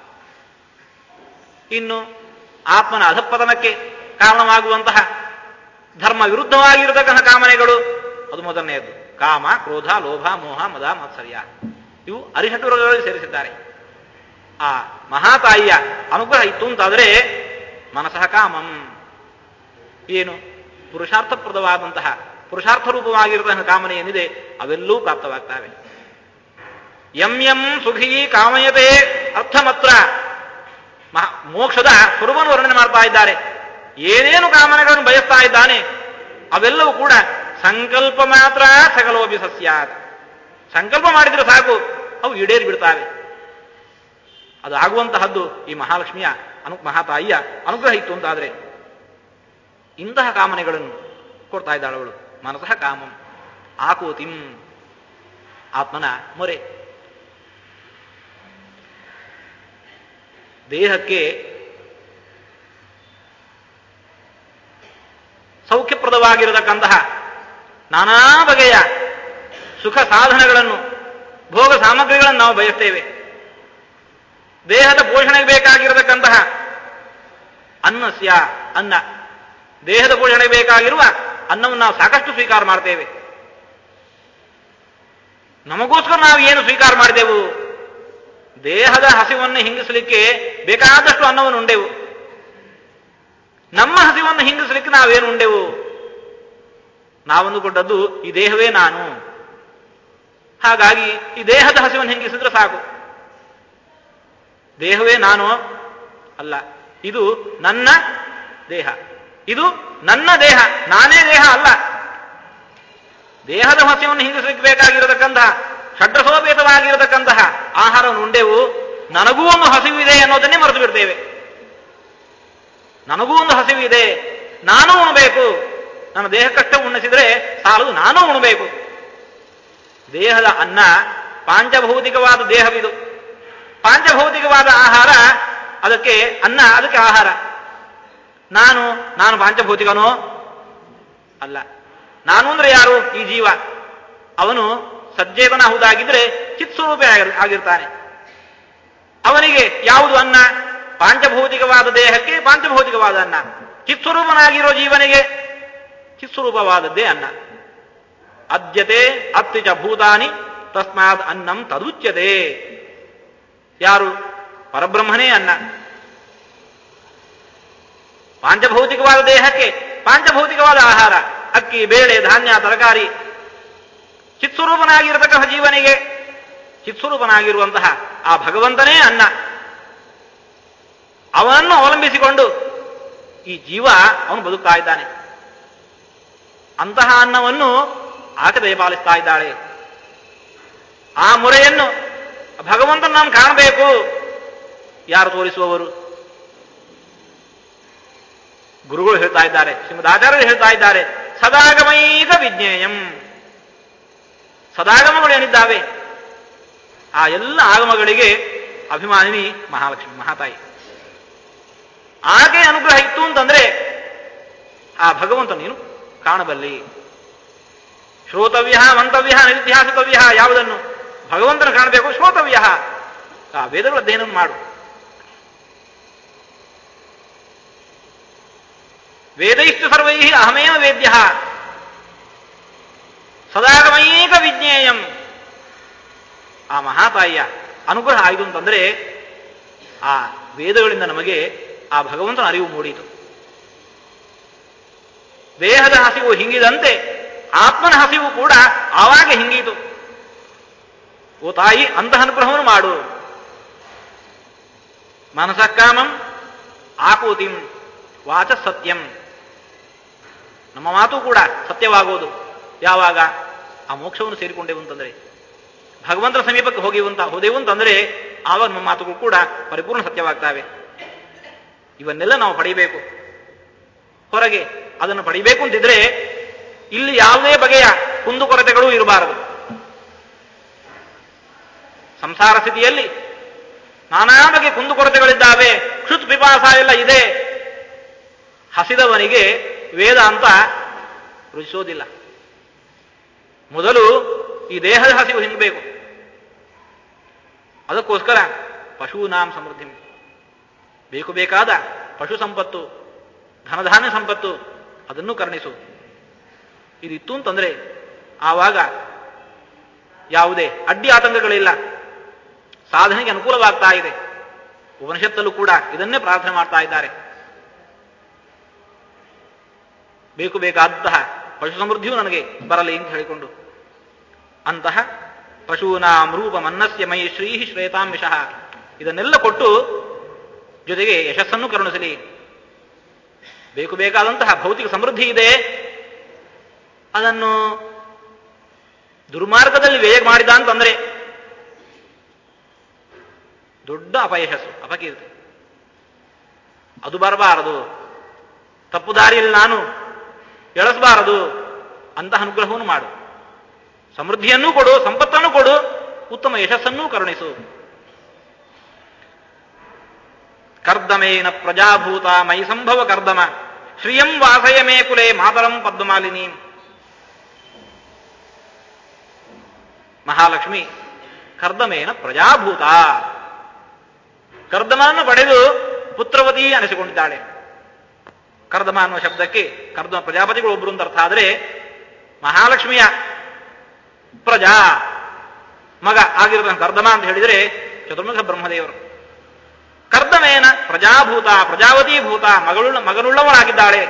ಇನ್ನು ಆತ್ಮನ ಅಧಪತನಕ್ಕೆ ಕಾರಣವಾಗುವಂತಹ ಧರ್ಮ ವಿರುದ್ಧವಾಗಿರತಕ್ಕಂಥ ಕಾಮನೆಗಳು ಅದು ಮೊದಲನೆಯದ್ದು ಕಾಮ ಕ್ರೋಧ ಲೋಭ ಮೋಹ ಮದ ಮಾತ್ಸರ್ಯ ಇವು ಅರಿಷಟುರಗಳಲ್ಲಿ ಸೇರಿಸಿದ್ದಾರೆ ಆ ಮಹಾತಾಯಿಯ ಅನುಗ್ರಹ ಇತ್ತು ಅಂತಾದರೆ ಮನಸಃ ಕಾಮಂ ಏನು ಪುರುಷಾರ್ಥಪ್ರದವಾದಂತಹ ಪುರುಷಾರ್ಥ ರೂಪವಾಗಿರತಕ್ಕಂಥ ಕಾಮನೆ ಏನಿದೆ ಅವೆಲ್ಲೂ ಪ್ರಾಪ್ತವಾಗ್ತವೆ ಎಂ ಎಂ ಸುಖಿ ಕಾಮಯತೆ ಅರ್ಥಮತ್ರ ಮಹಾ ಮೋಕ್ಷದ ಸ್ವರೂಪವನ್ನು ವರ್ಣನೆ ಮಾಡ್ತಾ ಇದ್ದಾರೆ ಏನೇನು ಕಾಮನೆಗಳನ್ನು ಬಯಸ್ತಾ ಇದ್ದಾನೆ ಅವೆಲ್ಲವೂ ಕೂಡ ಸಂಕಲ್ಪ ಮಾತ್ರ ಸಕಲೋಪಿ ಸಸ್ಯಾತ್ ಸಂಕಲ್ಪ ಮಾಡಿದ್ರೆ ಸಾಕು ಅವು ಈಡೇರಿ ಬಿಡ್ತಾವೆ ಅದು ಆಗುವಂತಹದ್ದು ಈ ಮಹಾಲಕ್ಷ್ಮಿಯ ಅನು ಮಹಾತಾಯಿಯ ಅನುಗ್ರಹ ಇತ್ತು ಅಂತಾದ್ರೆ ಇಂತಹ ಕಾಮನೆಗಳನ್ನು ಕೊಡ್ತಾ ಇದ್ದಾಳು ಅವಳು ಮನಸಃ ಕಾಮಂ ಆಕೋತಿಂ ಆತ್ಮನ ಮೊರೆ ದೇಹಕ್ಕೆ ಸೌಖ್ಯಪ್ರದವಾಗಿರತಕ್ಕಂತಹ ನಾನಾ ಬಗೆಯ ಸುಖ ಸಾಧನಗಳನ್ನು ಭೋಗ ಸಾಮಗ್ರಿಗಳನ್ನು ನಾವು ಬಯಸ್ತೇವೆ ದೇಹದ ಪೋಷಣೆಗೆ ಬೇಕಾಗಿರತಕ್ಕಂತಹ ಅನ್ನಸ್ಯ ಅನ್ನ ದೇಹದ ಪೋಷಣೆಗೆ ಬೇಕಾಗಿರುವ ಅನ್ನವನ್ನು ನಾವು ಸಾಕಷ್ಟು ಸ್ವೀಕಾರ ಮಾಡ್ತೇವೆ ನಮಗೋಸ್ಕರ ನಾವು ಏನು ಸ್ವೀಕಾರ ಮಾಡಿದೆವು ದೇಹದ ಹಸಿವನ್ನು ಹಿಂಗಿಸಲಿಕ್ಕೆ ಬೇಕಾದಷ್ಟು ಅನ್ನವನ್ನು ಉಂಡೆವು ನಮ್ಮ ಹಸಿವನ್ನು ಹಿಂಗಿಸಲಿಕ್ಕೆ ನಾವೇನು ಉಂಡೆವು ನಾವಂದುಕೊಂಡದ್ದು ಈ ದೇಹವೇ ನಾನು ಹಾಗಾಗಿ ಈ ದೇಹದ ಹಸಿವನ್ನು ಹಿಂಗಿಸಿದ್ರೆ ಸಾಕು ದೇಹವೇ ನಾನು ಅಲ್ಲ ಇದು ನನ್ನ ದೇಹ ಇದು ನನ್ನ ದೇಹ ನಾನೇ ದೇಹ ಅಲ್ಲ ದೇಹದ ಹಸಿವನ್ನು ಹಿಂಗಿಸಲಿಕ್ಕೆ ಬೇಕಾಗಿರತಕ್ಕಂತಹ ಷಡ್ರಸೋಪೇತವಾಗಿರತಕ್ಕಂತಹ ಆಹಾರವನ್ನು ಉಂಡೆವು ನನಗೂ ಒಂದು ಹಸಿವಿದೆ ಅನ್ನೋದನ್ನೇ ಮರೆತು ಬಿಡ್ತೇವೆ ನನಗೂ ಒಂದು ಹಸಿವಿದೆ ನಾನು ಉಣಬೇಕು ನನ್ನ ದೇಹಕ್ಕಷ್ಟೇ ಉಣಿಸಿದ್ರೆ ಸಾಲದು ನಾನು ಉಣಬೇಕು ದೇಹದ ಅನ್ನ ಪಾಂಚಭೌತಿಕವಾದ ದೇಹವಿದು ಪಾಂಚಭೌತಿಕವಾದ ಆಹಾರ ಅದಕ್ಕೆ ಅನ್ನ ಅದಕ್ಕೆ ಆಹಾರ ನಾನು ನಾನು ಪಾಂಚಭೌತಿಕನೋ ಅಲ್ಲ ನಾನು ಅಂದ್ರೆ ಯಾರು ಈ ಜೀವ ಅವನು ಸಜ್ಜೇತನ ಹೌದಾಗಿದ್ರೆ ಚಿತ್ಸ್ವರೂಪೇ ಆಗಿರ್- ಆಗಿರ್ತಾನೆ ಅವನಿಗೆ ಯಾವುದು ಅನ್ನ ಪಾಂಚಭೌತಿಕವಾದ ದೇಹಕ್ಕೆ ಪಾಂಚಭೌತಿಕವಾದ ಅನ್ನ ಚಿತ್ಸ್ವರೂಪನಾಗಿರೋ ಜೀವನಿಗೆ ಚಿತ್ಸ್ವರೂಪವಾದದ್ದೇ ಅನ್ನ ಅದ್ಯತೆ ಅತ್ತಿ ಚ ಭೂತಾನಿ ತಸ್ಮಾತ್ ಅನ್ನಂ ತದುಚ್ಯತೆ ಯಾರು ಪರಬ್ರಹ್ಮನೇ ಅನ್ನ ಪಾಂಚಭೌತಿಕವಾದ ದೇಹಕ್ಕೆ ಪಾಂಚಭೌತಿಕವಾದ ಆಹಾರ ಅಕ್ಕಿ ಬೇಳೆ ಧಾನ್ಯ ತರಕಾರಿ ಚಿತ್ಸ್ವರೂಪನಾಗಿರತಕ್ಕಂಥ ಜೀವನಿಗೆ ಚಿತ್ಸ್ವರೂಪನಾಗಿರುವಂತಹ ಆ ಭಗವಂತನೇ ಅನ್ನ ಅವನನ್ನು ಅವಲಂಬಿಸಿಕೊಂಡು ಈ ಜೀವ ಅವನು ಬದುಕ್ತಾ ಇದ್ದಾನೆ ಅಂತಹ ಅನ್ನವನ್ನು ಆಕೆ ದಯಪಾಲಿಸ್ತಾ ಇದ್ದಾಳೆ ಆ ಮುರೆಯನ್ನು ಭಗವಂತನ ನಾನು ಕಾಣಬೇಕು ಯಾರು ತೋರಿಸುವವರು ಗುರುಗಳು ಹೇಳ್ತಾ ಇದ್ದಾರೆ ಶ್ರೀಮದ್ ಆಚಾರ್ಯರು ಹೇಳ್ತಾ ಇದ್ದಾರೆ ಸದಾಗಮೈಕ ವಿಜ್ಞೇಯಂ ಸದಾಗಮಗಳು ಏನಿದ್ದಾವೆ ಆ ಎಲ್ಲ ಆಗಮಗಳಿಗೆ ಅಭಿಮಾನಿನಿ ಮಹಾಲಕ್ಷ್ಮಿ ಮಹಾತಾಯಿ ಆಕೆ ಅನುಗ್ರಹ ಇತ್ತು ಅಂತಂದ್ರೆ ಆ ಭಗವಂತ ನೀನು ಕಾಣಬಲ್ಲಿ ಶ್ರೋತವ್ಯ ಮಂತವ್ಯ ನಿಧ್ಯಾಸಿತವ್ಯ ಯಾವುದನ್ನು ಭಗವಂತನ ಕಾಣಬೇಕು ಶ್ರೋತವ್ಯ ಆ ವೇದಗಳ ಅಧ್ಯಯನ ಮಾಡು ವೇದೈಶ್ಚ ಸರ್ವೈ ಅಹಮೇವ ವೇದ್ಯ ಸದಾಗಮೈಕ ವಿಜ್ಞೇಯಂ ಆ ಮಹಾತಾಯಿಯ ಅನುಗ್ರಹ ಆಯಿತು ಅಂತಂದ್ರೆ ಆ ವೇದಗಳಿಂದ ನಮಗೆ ಆ ಭಗವಂತನ ಅರಿವು ಮೂಡಿತು ದೇಹದ ಹಸಿವು ಹಿಂಗಿದಂತೆ ಆತ್ಮನ ಹಸಿವು ಕೂಡ ಆವಾಗ ಹಿಂಗೀತು ಓ ತಾಯಿ ಅಂತಹ ಅನುಗ್ರಹವನ್ನು ಮಾಡು ಮನಸಕ್ಕಾಮಂ ಆಕೂತಿಂ ವಾಚ ಸತ್ಯಂ ನಮ್ಮ ಮಾತು ಕೂಡ ಸತ್ಯವಾಗುವುದು ಯಾವಾಗ ಆ ಮೋಕ್ಷವನ್ನು ಸೇರಿಕೊಂಡೆವು ಅಂತಂದ್ರೆ ಭಗವಂತನ ಸಮೀಪಕ್ಕೆ ಹೋಗಿವಂತ ಹೋದೆವು ಅಂತಂದ್ರೆ ಆವಾಗ ನಮ್ಮ ಮಾತುಗಳು ಕೂಡ ಪರಿಪೂರ್ಣ ಸತ್ಯವಾಗ್ತವೆ ಇವನ್ನೆಲ್ಲ ನಾವು ಪಡಿಬೇಕು ಹೊರಗೆ ಅದನ್ನು ಪಡಿಬೇಕು ಅಂತಿದ್ರೆ ಇಲ್ಲಿ ಯಾವುದೇ ಬಗೆಯ ಕುಂದುಕೊರತೆಗಳು ಇರಬಾರದು ಸಂಸಾರ ಸ್ಥಿತಿಯಲ್ಲಿ ನಾನಾ ಬಗೆ ಕುಂದುಕೊರತೆಗಳಿದ್ದಾವೆ ಕ್ಷುತ್ ಪಿಪಾಸ ಎಲ್ಲ ಇದೆ ಹಸಿದವನಿಗೆ ವೇದ ಅಂತ ರುಚಿಸೋದಿಲ್ಲ ಮೊದಲು ಈ ದೇಹದ ಹಸಿವು ಹಿಂಗಬೇಕು ಅದಕ್ಕೋಸ್ಕರ ಪಶೂನಾಂ ಸಮೃದ್ಧಿ ಬೇಕು ಬೇಕಾದ ಪಶು ಸಂಪತ್ತು ಧನಧಾನ್ಯ ಸಂಪತ್ತು ಅದನ್ನು ಕರುಣಿಸು ಇದಿತ್ತು ಅಂತಂದ್ರೆ ಆವಾಗ ಯಾವುದೇ ಅಡ್ಡಿ ಆತಂಕಗಳಿಲ್ಲ ಸಾಧನೆಗೆ ಅನುಕೂಲವಾಗ್ತಾ ಇದೆ ಉಪನಿಷತ್ತಲ್ಲೂ ಕೂಡ ಇದನ್ನೇ ಪ್ರಾರ್ಥನೆ ಮಾಡ್ತಾ ಇದ್ದಾರೆ ಬೇಕು ಬೇಕಾದಂತಹ ಪಶು ಸಮೃದ್ಧಿಯು ನನಗೆ ಬರಲಿ ಅಂತ ಹೇಳಿಕೊಂಡು ಅಂತಹ ಪಶೂನಾಂ ರೂಪ ಮನ್ನಸ್ಯ ಮೈ ಶ್ರೀ ಶ್ರೇತಾಂಶಃ ಇದನ್ನೆಲ್ಲ ಕೊಟ್ಟು ಜೊತೆಗೆ ಯಶಸ್ಸನ್ನು ಕರುಣಿಸಲಿ ಬೇಕು ಬೇಕಾದಂತಹ ಭೌತಿಕ ಸಮೃದ್ಧಿ ಇದೆ ಅದನ್ನು ದುರ್ಮಾರ್ಗದಲ್ಲಿ ವ್ಯಯ ಮಾಡಿದ ಅಂತಂದ್ರೆ ದೊಡ್ಡ ಅಪಯಶಸ್ಸು ಅಪಕೀರ್ತಿ ಅದು ಬರಬಾರದು ತಪ್ಪು ದಾರಿಯಲ್ಲಿ ನಾನು ಎಳಸಬಾರದು ಅಂತಹ ಅನುಗ್ರಹವನ್ನು ಮಾಡು ಸಮೃದ್ಧಿಯನ್ನೂ ಕೊಡು ಸಂಪತ್ತನ್ನು ಕೊಡು ಉತ್ತಮ ಯಶಸ್ಸನ್ನೂ ಕರುಣಿಸು ಕರ್ದಮೇನ ಪ್ರಜಾಭೂತ ಮೈ ಸಂಭವ ಕರ್ದಮ ಶ್ರಿಯಂ ವಾಸಯ ಮೇ ಕುಲೆ ಮಾತರಂ ಪದ್ಮಮಾಲಿನಿ ಮಹಾಲಕ್ಷ್ಮಿ ಕರ್ದಮೇನ ಪ್ರಜಾಭೂತ ಕರ್ದಮನನ್ನು ಪಡೆದು ಪುತ್ರವತಿ ಅನಿಸಿಕೊಂಡಿದ್ದಾಳೆ ಕರ್ದಮ ಅನ್ನುವ ಶಬ್ದಕ್ಕೆ ಕರ್ದಮ ಪ್ರಜಾಪತಿಗಳು ಒಬ್ಬರು ಅಂತ ಅರ್ಥ ಆದರೆ ಮಹಾಲಕ್ಷ್ಮಿಯ ಪ್ರಜಾ ಮಗ ಆಗಿರುವ ಕರ್ದಮ ಅಂತ ಹೇಳಿದರೆ ಚತುರ್ಮುಖ ಬ್ರಹ್ಮದೇವರು ಕರ್ದಮೇನ ಪ್ರಜಾಭೂತ ಪ್ರಜಾವತಿ ಭೂತ ಮಗಳುಳ್ಳ ಮಗನುಳ್ಳವಳಾಗಿದ್ದಾಳೆ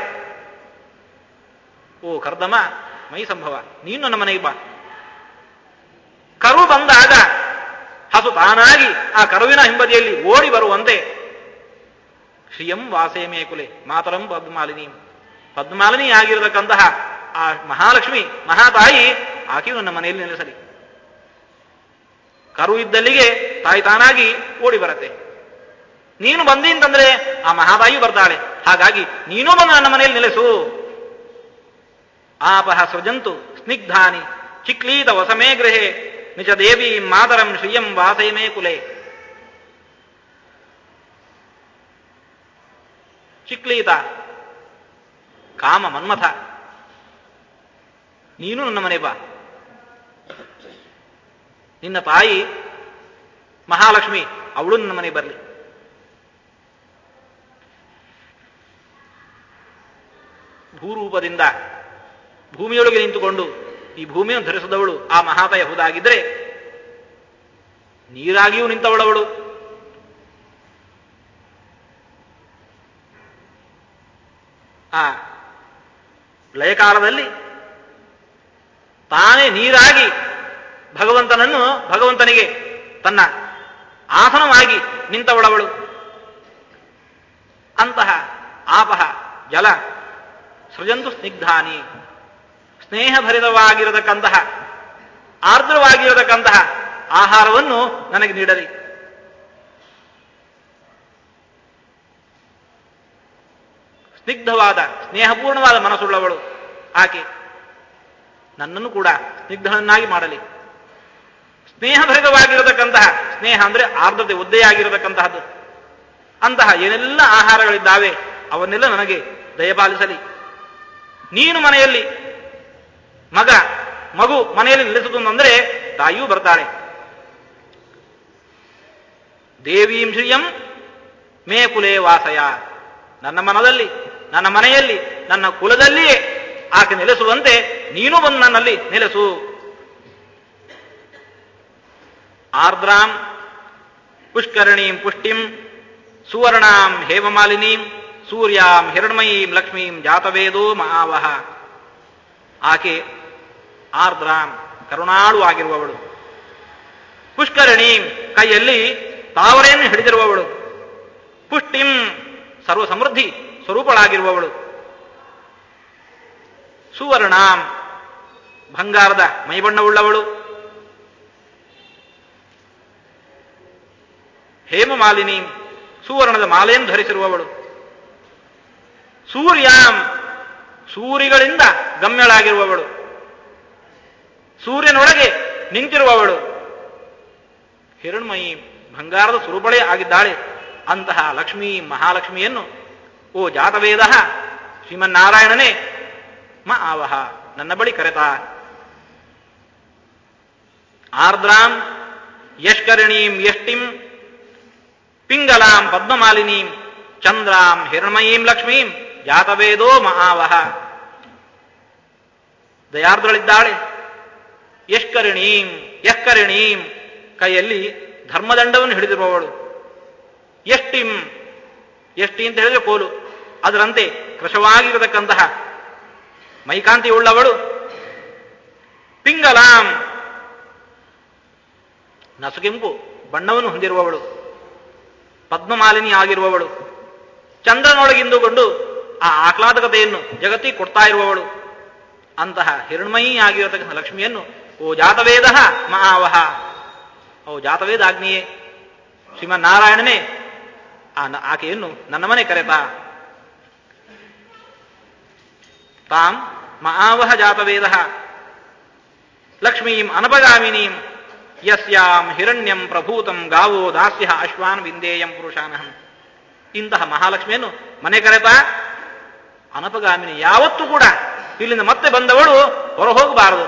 ಓ ಕರ್ದಮ ಮೈ ಸಂಭವ ನೀನು ನನ್ನ ಮನೆಗೆ ಬಾ ಕರು ಬಂದಾಗ ಹಸು ತಾನಾಗಿ ಆ ಕರುವಿನ ಹಿಂಬದಿಯಲ್ಲಿ ಓಡಿ ಬರುವಂತೆ ಶ್ರಿಯಂ ವಾಸೇಮೇ ಕುಲೆ ಮಾತರಂ ಪದ್ಮಾಲಿನಿ ಪದ್ಮಾಲಿನಿ ಆಗಿರತಕ್ಕಂತಹ ಆ ಮಹಾಲಕ್ಷ್ಮಿ ಮಹಾತಾಯಿ ಆಕೆಯು ನನ್ನ ಮನೆಯಲ್ಲಿ ನೆಲೆಸಲಿ ಕರು ಇದ್ದಲ್ಲಿಗೆ ತಾಯಿ ತಾನಾಗಿ ಓಡಿ ಬರತ್ತೆ ನೀನು ಬಂದಿ ಅಂತಂದ್ರೆ ಆ ಮಹಾತಾಯಿ ಬರ್ತಾಳೆ ಹಾಗಾಗಿ ನೀನೂ ಬಂದು ನನ್ನ ಮನೆಯಲ್ಲಿ ನೆಲೆಸು ಆಪಹ ಸೃಜಂತು ಸ್ನಿಗ್ಧಾನಿ ಚಿಕ್ಲೀತ ವಸಮೇ ಗೃಹೆ ನಿಜ ದೇವಿ ಮಾತರಂ ಶ್ರಿಯಂ ವಾಸಯಮೇ ಕುಲೆ ಚಿಕ್ಲೀತ ಕಾಮ ಮನ್ಮಥ ನೀನು ನನ್ನ ಮನೆ ಬಾ ನಿನ್ನ ತಾಯಿ ಮಹಾಲಕ್ಷ್ಮಿ ಅವಳು ನನ್ನ ಮನೆ ಬರಲಿ ಭೂರೂಪದಿಂದ ಭೂಮಿಯೊಳಗೆ ನಿಂತುಕೊಂಡು ಈ ಭೂಮಿಯನ್ನು ಧರಿಸಿದವಳು ಆ ಮಹಾತಾಯಿ ಹೌದಾಗಿದ್ರೆ ನೀರಾಗಿಯೂ ನಿಂತವಳವಳು ಆ ಲಯಕಾಲದಲ್ಲಿ ತಾನೇ ನೀರಾಗಿ ಭಗವಂತನನ್ನು ಭಗವಂತನಿಗೆ ತನ್ನ ಆಸನವಾಗಿ ನಿಂತವಳವಳು ಅಂತಹ ಆಪಹ ಜಲ ಸೃಜಂತು ಸ್ನಿಗ್ಧಾನಿ ಸ್ನೇಹಭರಿತವಾಗಿರತಕ್ಕಂತಹ ಆರ್ದ್ರವಾಗಿರತಕ್ಕಂತಹ ಆಹಾರವನ್ನು ನನಗೆ ನೀಡಲಿ ಸ್ನಿಗ್ಧವಾದ ಸ್ನೇಹಪೂರ್ಣವಾದ ಮನಸ್ಸುಳ್ಳವಳು ಆಕೆ ನನ್ನನ್ನು ಕೂಡ ಸ್ನಿಗ್ಧನನ್ನಾಗಿ ಮಾಡಲಿ ಸ್ನೇಹಭರಿತವಾಗಿರತಕ್ಕಂತಹ ಸ್ನೇಹ ಅಂದ್ರೆ ಆರ್ದ್ರತೆ ಒದ್ದೆಯಾಗಿರತಕ್ಕಂತಹದ್ದು ಅಂತಹ ಏನೆಲ್ಲ ಆಹಾರಗಳಿದ್ದಾವೆ ಅವನ್ನೆಲ್ಲ ನನಗೆ ದಯಪಾಲಿಸಲಿ ನೀನು ಮನೆಯಲ್ಲಿ ಮಗ ಮಗು ಮನೆಯಲ್ಲಿ ನಿಲ್ಲಿಸುವುದು ಅಂದರೆ ತಾಯಿಯೂ ಬರ್ತಾಳೆ ದೇವೀಂ ಶ್ರಿಯಂ ಮೇ ಕುಲೇ ವಾಸಯ ನನ್ನ ಮನದಲ್ಲಿ ನನ್ನ ಮನೆಯಲ್ಲಿ ನನ್ನ ಕುಲದಲ್ಲಿಯೇ ಆಕೆ ನೆಲೆಸುವಂತೆ ನೀನು ಬಂದು ನನ್ನಲ್ಲಿ ನೆಲೆಸು ಆರ್ದ್ರಾಂ ಪುಷ್ಕರಣೀಂ ಪುಷ್ಟಿಂ ಸುವರ್ಣಾಂ ಹೇಮಮಾಲಿನೀಂ ಸೂರ್ಯಾಂ ಹಿರಣ್ಮಯೀಂ ಲಕ್ಷ್ಮೀಂ ಜಾತವೇದೋ ಮಹಾವಹ ಆಕೆ ಆರ್ದ್ರಾಂ ಕರುಣಾಳು ಆಗಿರುವವಳು ಪುಷ್ಕರಣೀಂ ಕೈಯಲ್ಲಿ ತಾವರೆಯನ್ನು ಹಿಡಿದಿರುವವಳು ಪುಷ್ಟಿಂ ಸರ್ವ ಸಮೃದ್ಧಿ ಸ್ವರೂಪಳಾಗಿರುವವಳು ಸುವರ್ಣಾಂ ಬಂಗಾರದ ಮೈಬಣ್ಣವುಳ್ಳವಳು ಹೇಮಮಾಲಿನಿ ಸುವರ್ಣದ ಮಾಲೆಯನ್ನು ಧರಿಸಿರುವವಳು ಸೂರ್ಯಾಂ ಸೂರಿಗಳಿಂದ ಗಮ್ಯಳಾಗಿರುವವಳು ಸೂರ್ಯನೊಳಗೆ ನಿಂತಿರುವವಳು ಹಿರಣ್ಮಯಿ ಬಂಗಾರದ ಸ್ವರೂಪಳೇ ಆಗಿದ್ದಾಳೆ ಅಂತಹ ಲಕ್ಷ್ಮೀ ಮಹಾಲಕ್ಷ್ಮಿಯನ್ನು ಓ ಜಾತವೇದ ಶ್ರೀಮನ್ನಾರಾಯಣನೇ ಮ ಆವಹ ನನ್ನ ಬಳಿ ಕರೆತ ಆರ್ದ್ರಾಂ ಯಷ್ಕರಣೀಂ ಯಷ್ಟಿಂ ಪಿಂಗಲಾಂ ಪದ್ಮಮಾಲಿನೀಂ ಚಂದ್ರಾಂ ಹಿರಣ್ಮಯೀಂ ಲಕ್ಷ್ಮೀಂ ಜಾತವೇದೋ ಮಹಾವಹ ದಯಾರ್ದ್ರಳಿದ್ದಾಳೆ ಯಷ್ಕರಿಣೀಂ ಯಷ್ಕರಿಣೀಂ ಕೈಯಲ್ಲಿ ಧರ್ಮದಂಡವನ್ನು ಹಿಡಿದಿರುವವಳು ಎಷ್ಟಿಂ ಎಷ್ಟಿ ಅಂತ ಹೇಳಿದ್ರೆ ಕೋಲು ಅದರಂತೆ ಕೃಶವಾಗಿರತಕ್ಕಂತಹ ಮೈಕಾಂತಿ ಉಳ್ಳವಳು ಪಿಂಗಲಾಂ ನಸುಗೆಂಪು ಬಣ್ಣವನ್ನು ಹೊಂದಿರುವವಳು ಪದ್ಮಮಾಲಿನಿ ಆಗಿರುವವಳು ಚಂದ್ರನೊಳಗಿಂದುಕೊಂಡು ಆ ಆಹ್ಲಾದಕತೆಯನ್ನು ಜಗತ್ತಿಗೆ ಕೊಡ್ತಾ ಇರುವವಳು ಅಂತಹ ಹಿರಣ್ಮಯಿ ಆಗಿರತಕ್ಕಂಥ ಲಕ್ಷ್ಮಿಯನ್ನು ಓ ಜಾತವೇದ ಮಹಾವಹ ಓ ಜಾತವೇದ ಆಗ್ನಿಯೇ ಶ್ರೀಮನ್ನಾರಾಯಣನೇ ಆ ನ- ಆಕೆಯನ್ನು ನನ್ನ ಮನೆ ಕರೆತ ತಾಂ ಮಹಾವಹ ಜಾತವೇದ ಲಕ್ಷ್ಮೀಂ ಅನಪಗಾಮಿನೀಂ ಯಸ್ಯಾಂ ಹಿರಣ್ಯಂ ಪ್ರಭೂತಂ ಗಾವೋ ದಾಸ್ಯ ಅಶ್ವಾನ್ ವಿಂದೇಯಂ ಪುರುಷಾನಹಂ ಇಂತಹ ಮಹಾಲಕ್ಷ್ಮಿಯನ್ನು ಮನೆ ಕರೆತ ಅನಪಗಾಮಿನಿ ಯಾವತ್ತೂ ಕೂಡ ಇಲ್ಲಿಂದ ಮತ್ತೆ ಬಂದವಳು ಹೊರ ಹೋಗಬಾರದು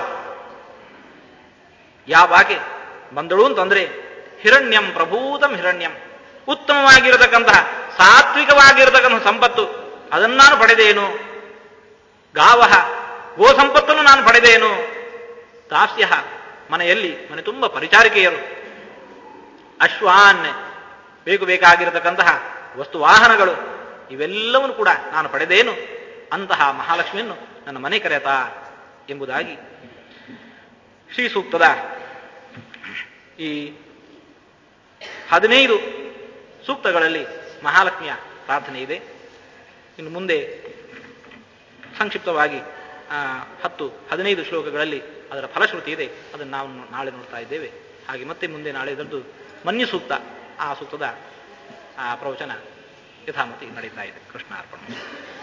ಯಾವಾಕೆ ಬಂದಳು ಅಂತಂದ್ರೆ ಹಿರಣ್ಯಂ ಪ್ರಭೂತಂ ಹಿರಣ್ಯಂ ಉತ್ತಮವಾಗಿರತಕ್ಕಂತಹ ಸಾತ್ವಿಕವಾಗಿರತಕ್ಕಂತಹ ಸಂಪತ್ತು ಅದನ್ನು ನಾನು ಪಡೆದೇನು ಗಾವಹ ಗೋ ಸಂಪತ್ತನ್ನು ನಾನು ಪಡೆದೇನು ದಾಸ್ಯ ಮನೆಯಲ್ಲಿ ಮನೆ ತುಂಬ ಪರಿಚಾರಿಕೆಯರು ಅಶ್ವಾನ್ ಬೇಕು ಬೇಕಾಗಿರತಕ್ಕಂತಹ ವಸ್ತು ವಾಹನಗಳು ಇವೆಲ್ಲವನ್ನು ಕೂಡ ನಾನು ಪಡೆದೇನು ಅಂತಹ ಮಹಾಲಕ್ಷ್ಮಿಯನ್ನು ನನ್ನ ಮನೆ ಕರೆತ ಎಂಬುದಾಗಿ ಶ್ರೀ ಸೂಕ್ತದ ಈ ಹದಿನೈದು ಸೂಕ್ತಗಳಲ್ಲಿ ಮಹಾಲಕ್ಷ್ಮಿಯ ಪ್ರಾರ್ಥನೆ ಇದೆ ಇನ್ನು ಮುಂದೆ ಸಂಕ್ಷಿಪ್ತವಾಗಿ ಆ, ಹತ್ತು ಹದಿನೈದು ಶ್ಲೋಕಗಳಲ್ಲಿ ಅದರ ಫಲಶ್ರುತಿ ಇದೆ ಅದನ್ನು ನಾವು ನಾಳೆ ನೋಡ್ತಾ ಇದ್ದೇವೆ ಹಾಗೆ ಮತ್ತೆ ಮುಂದೆ ನಾಳೆ ಇದರದ್ದು ಮನ್ಯು ಸೂಕ್ತ ಆ ಸೂಕ್ತದ ಆ ಪ್ರವಚನ ಯಥಾಮತಿ ನಡೀತಾ ಇದೆ ಕೃಷ್ಣ ಅರ್ಪಣೆ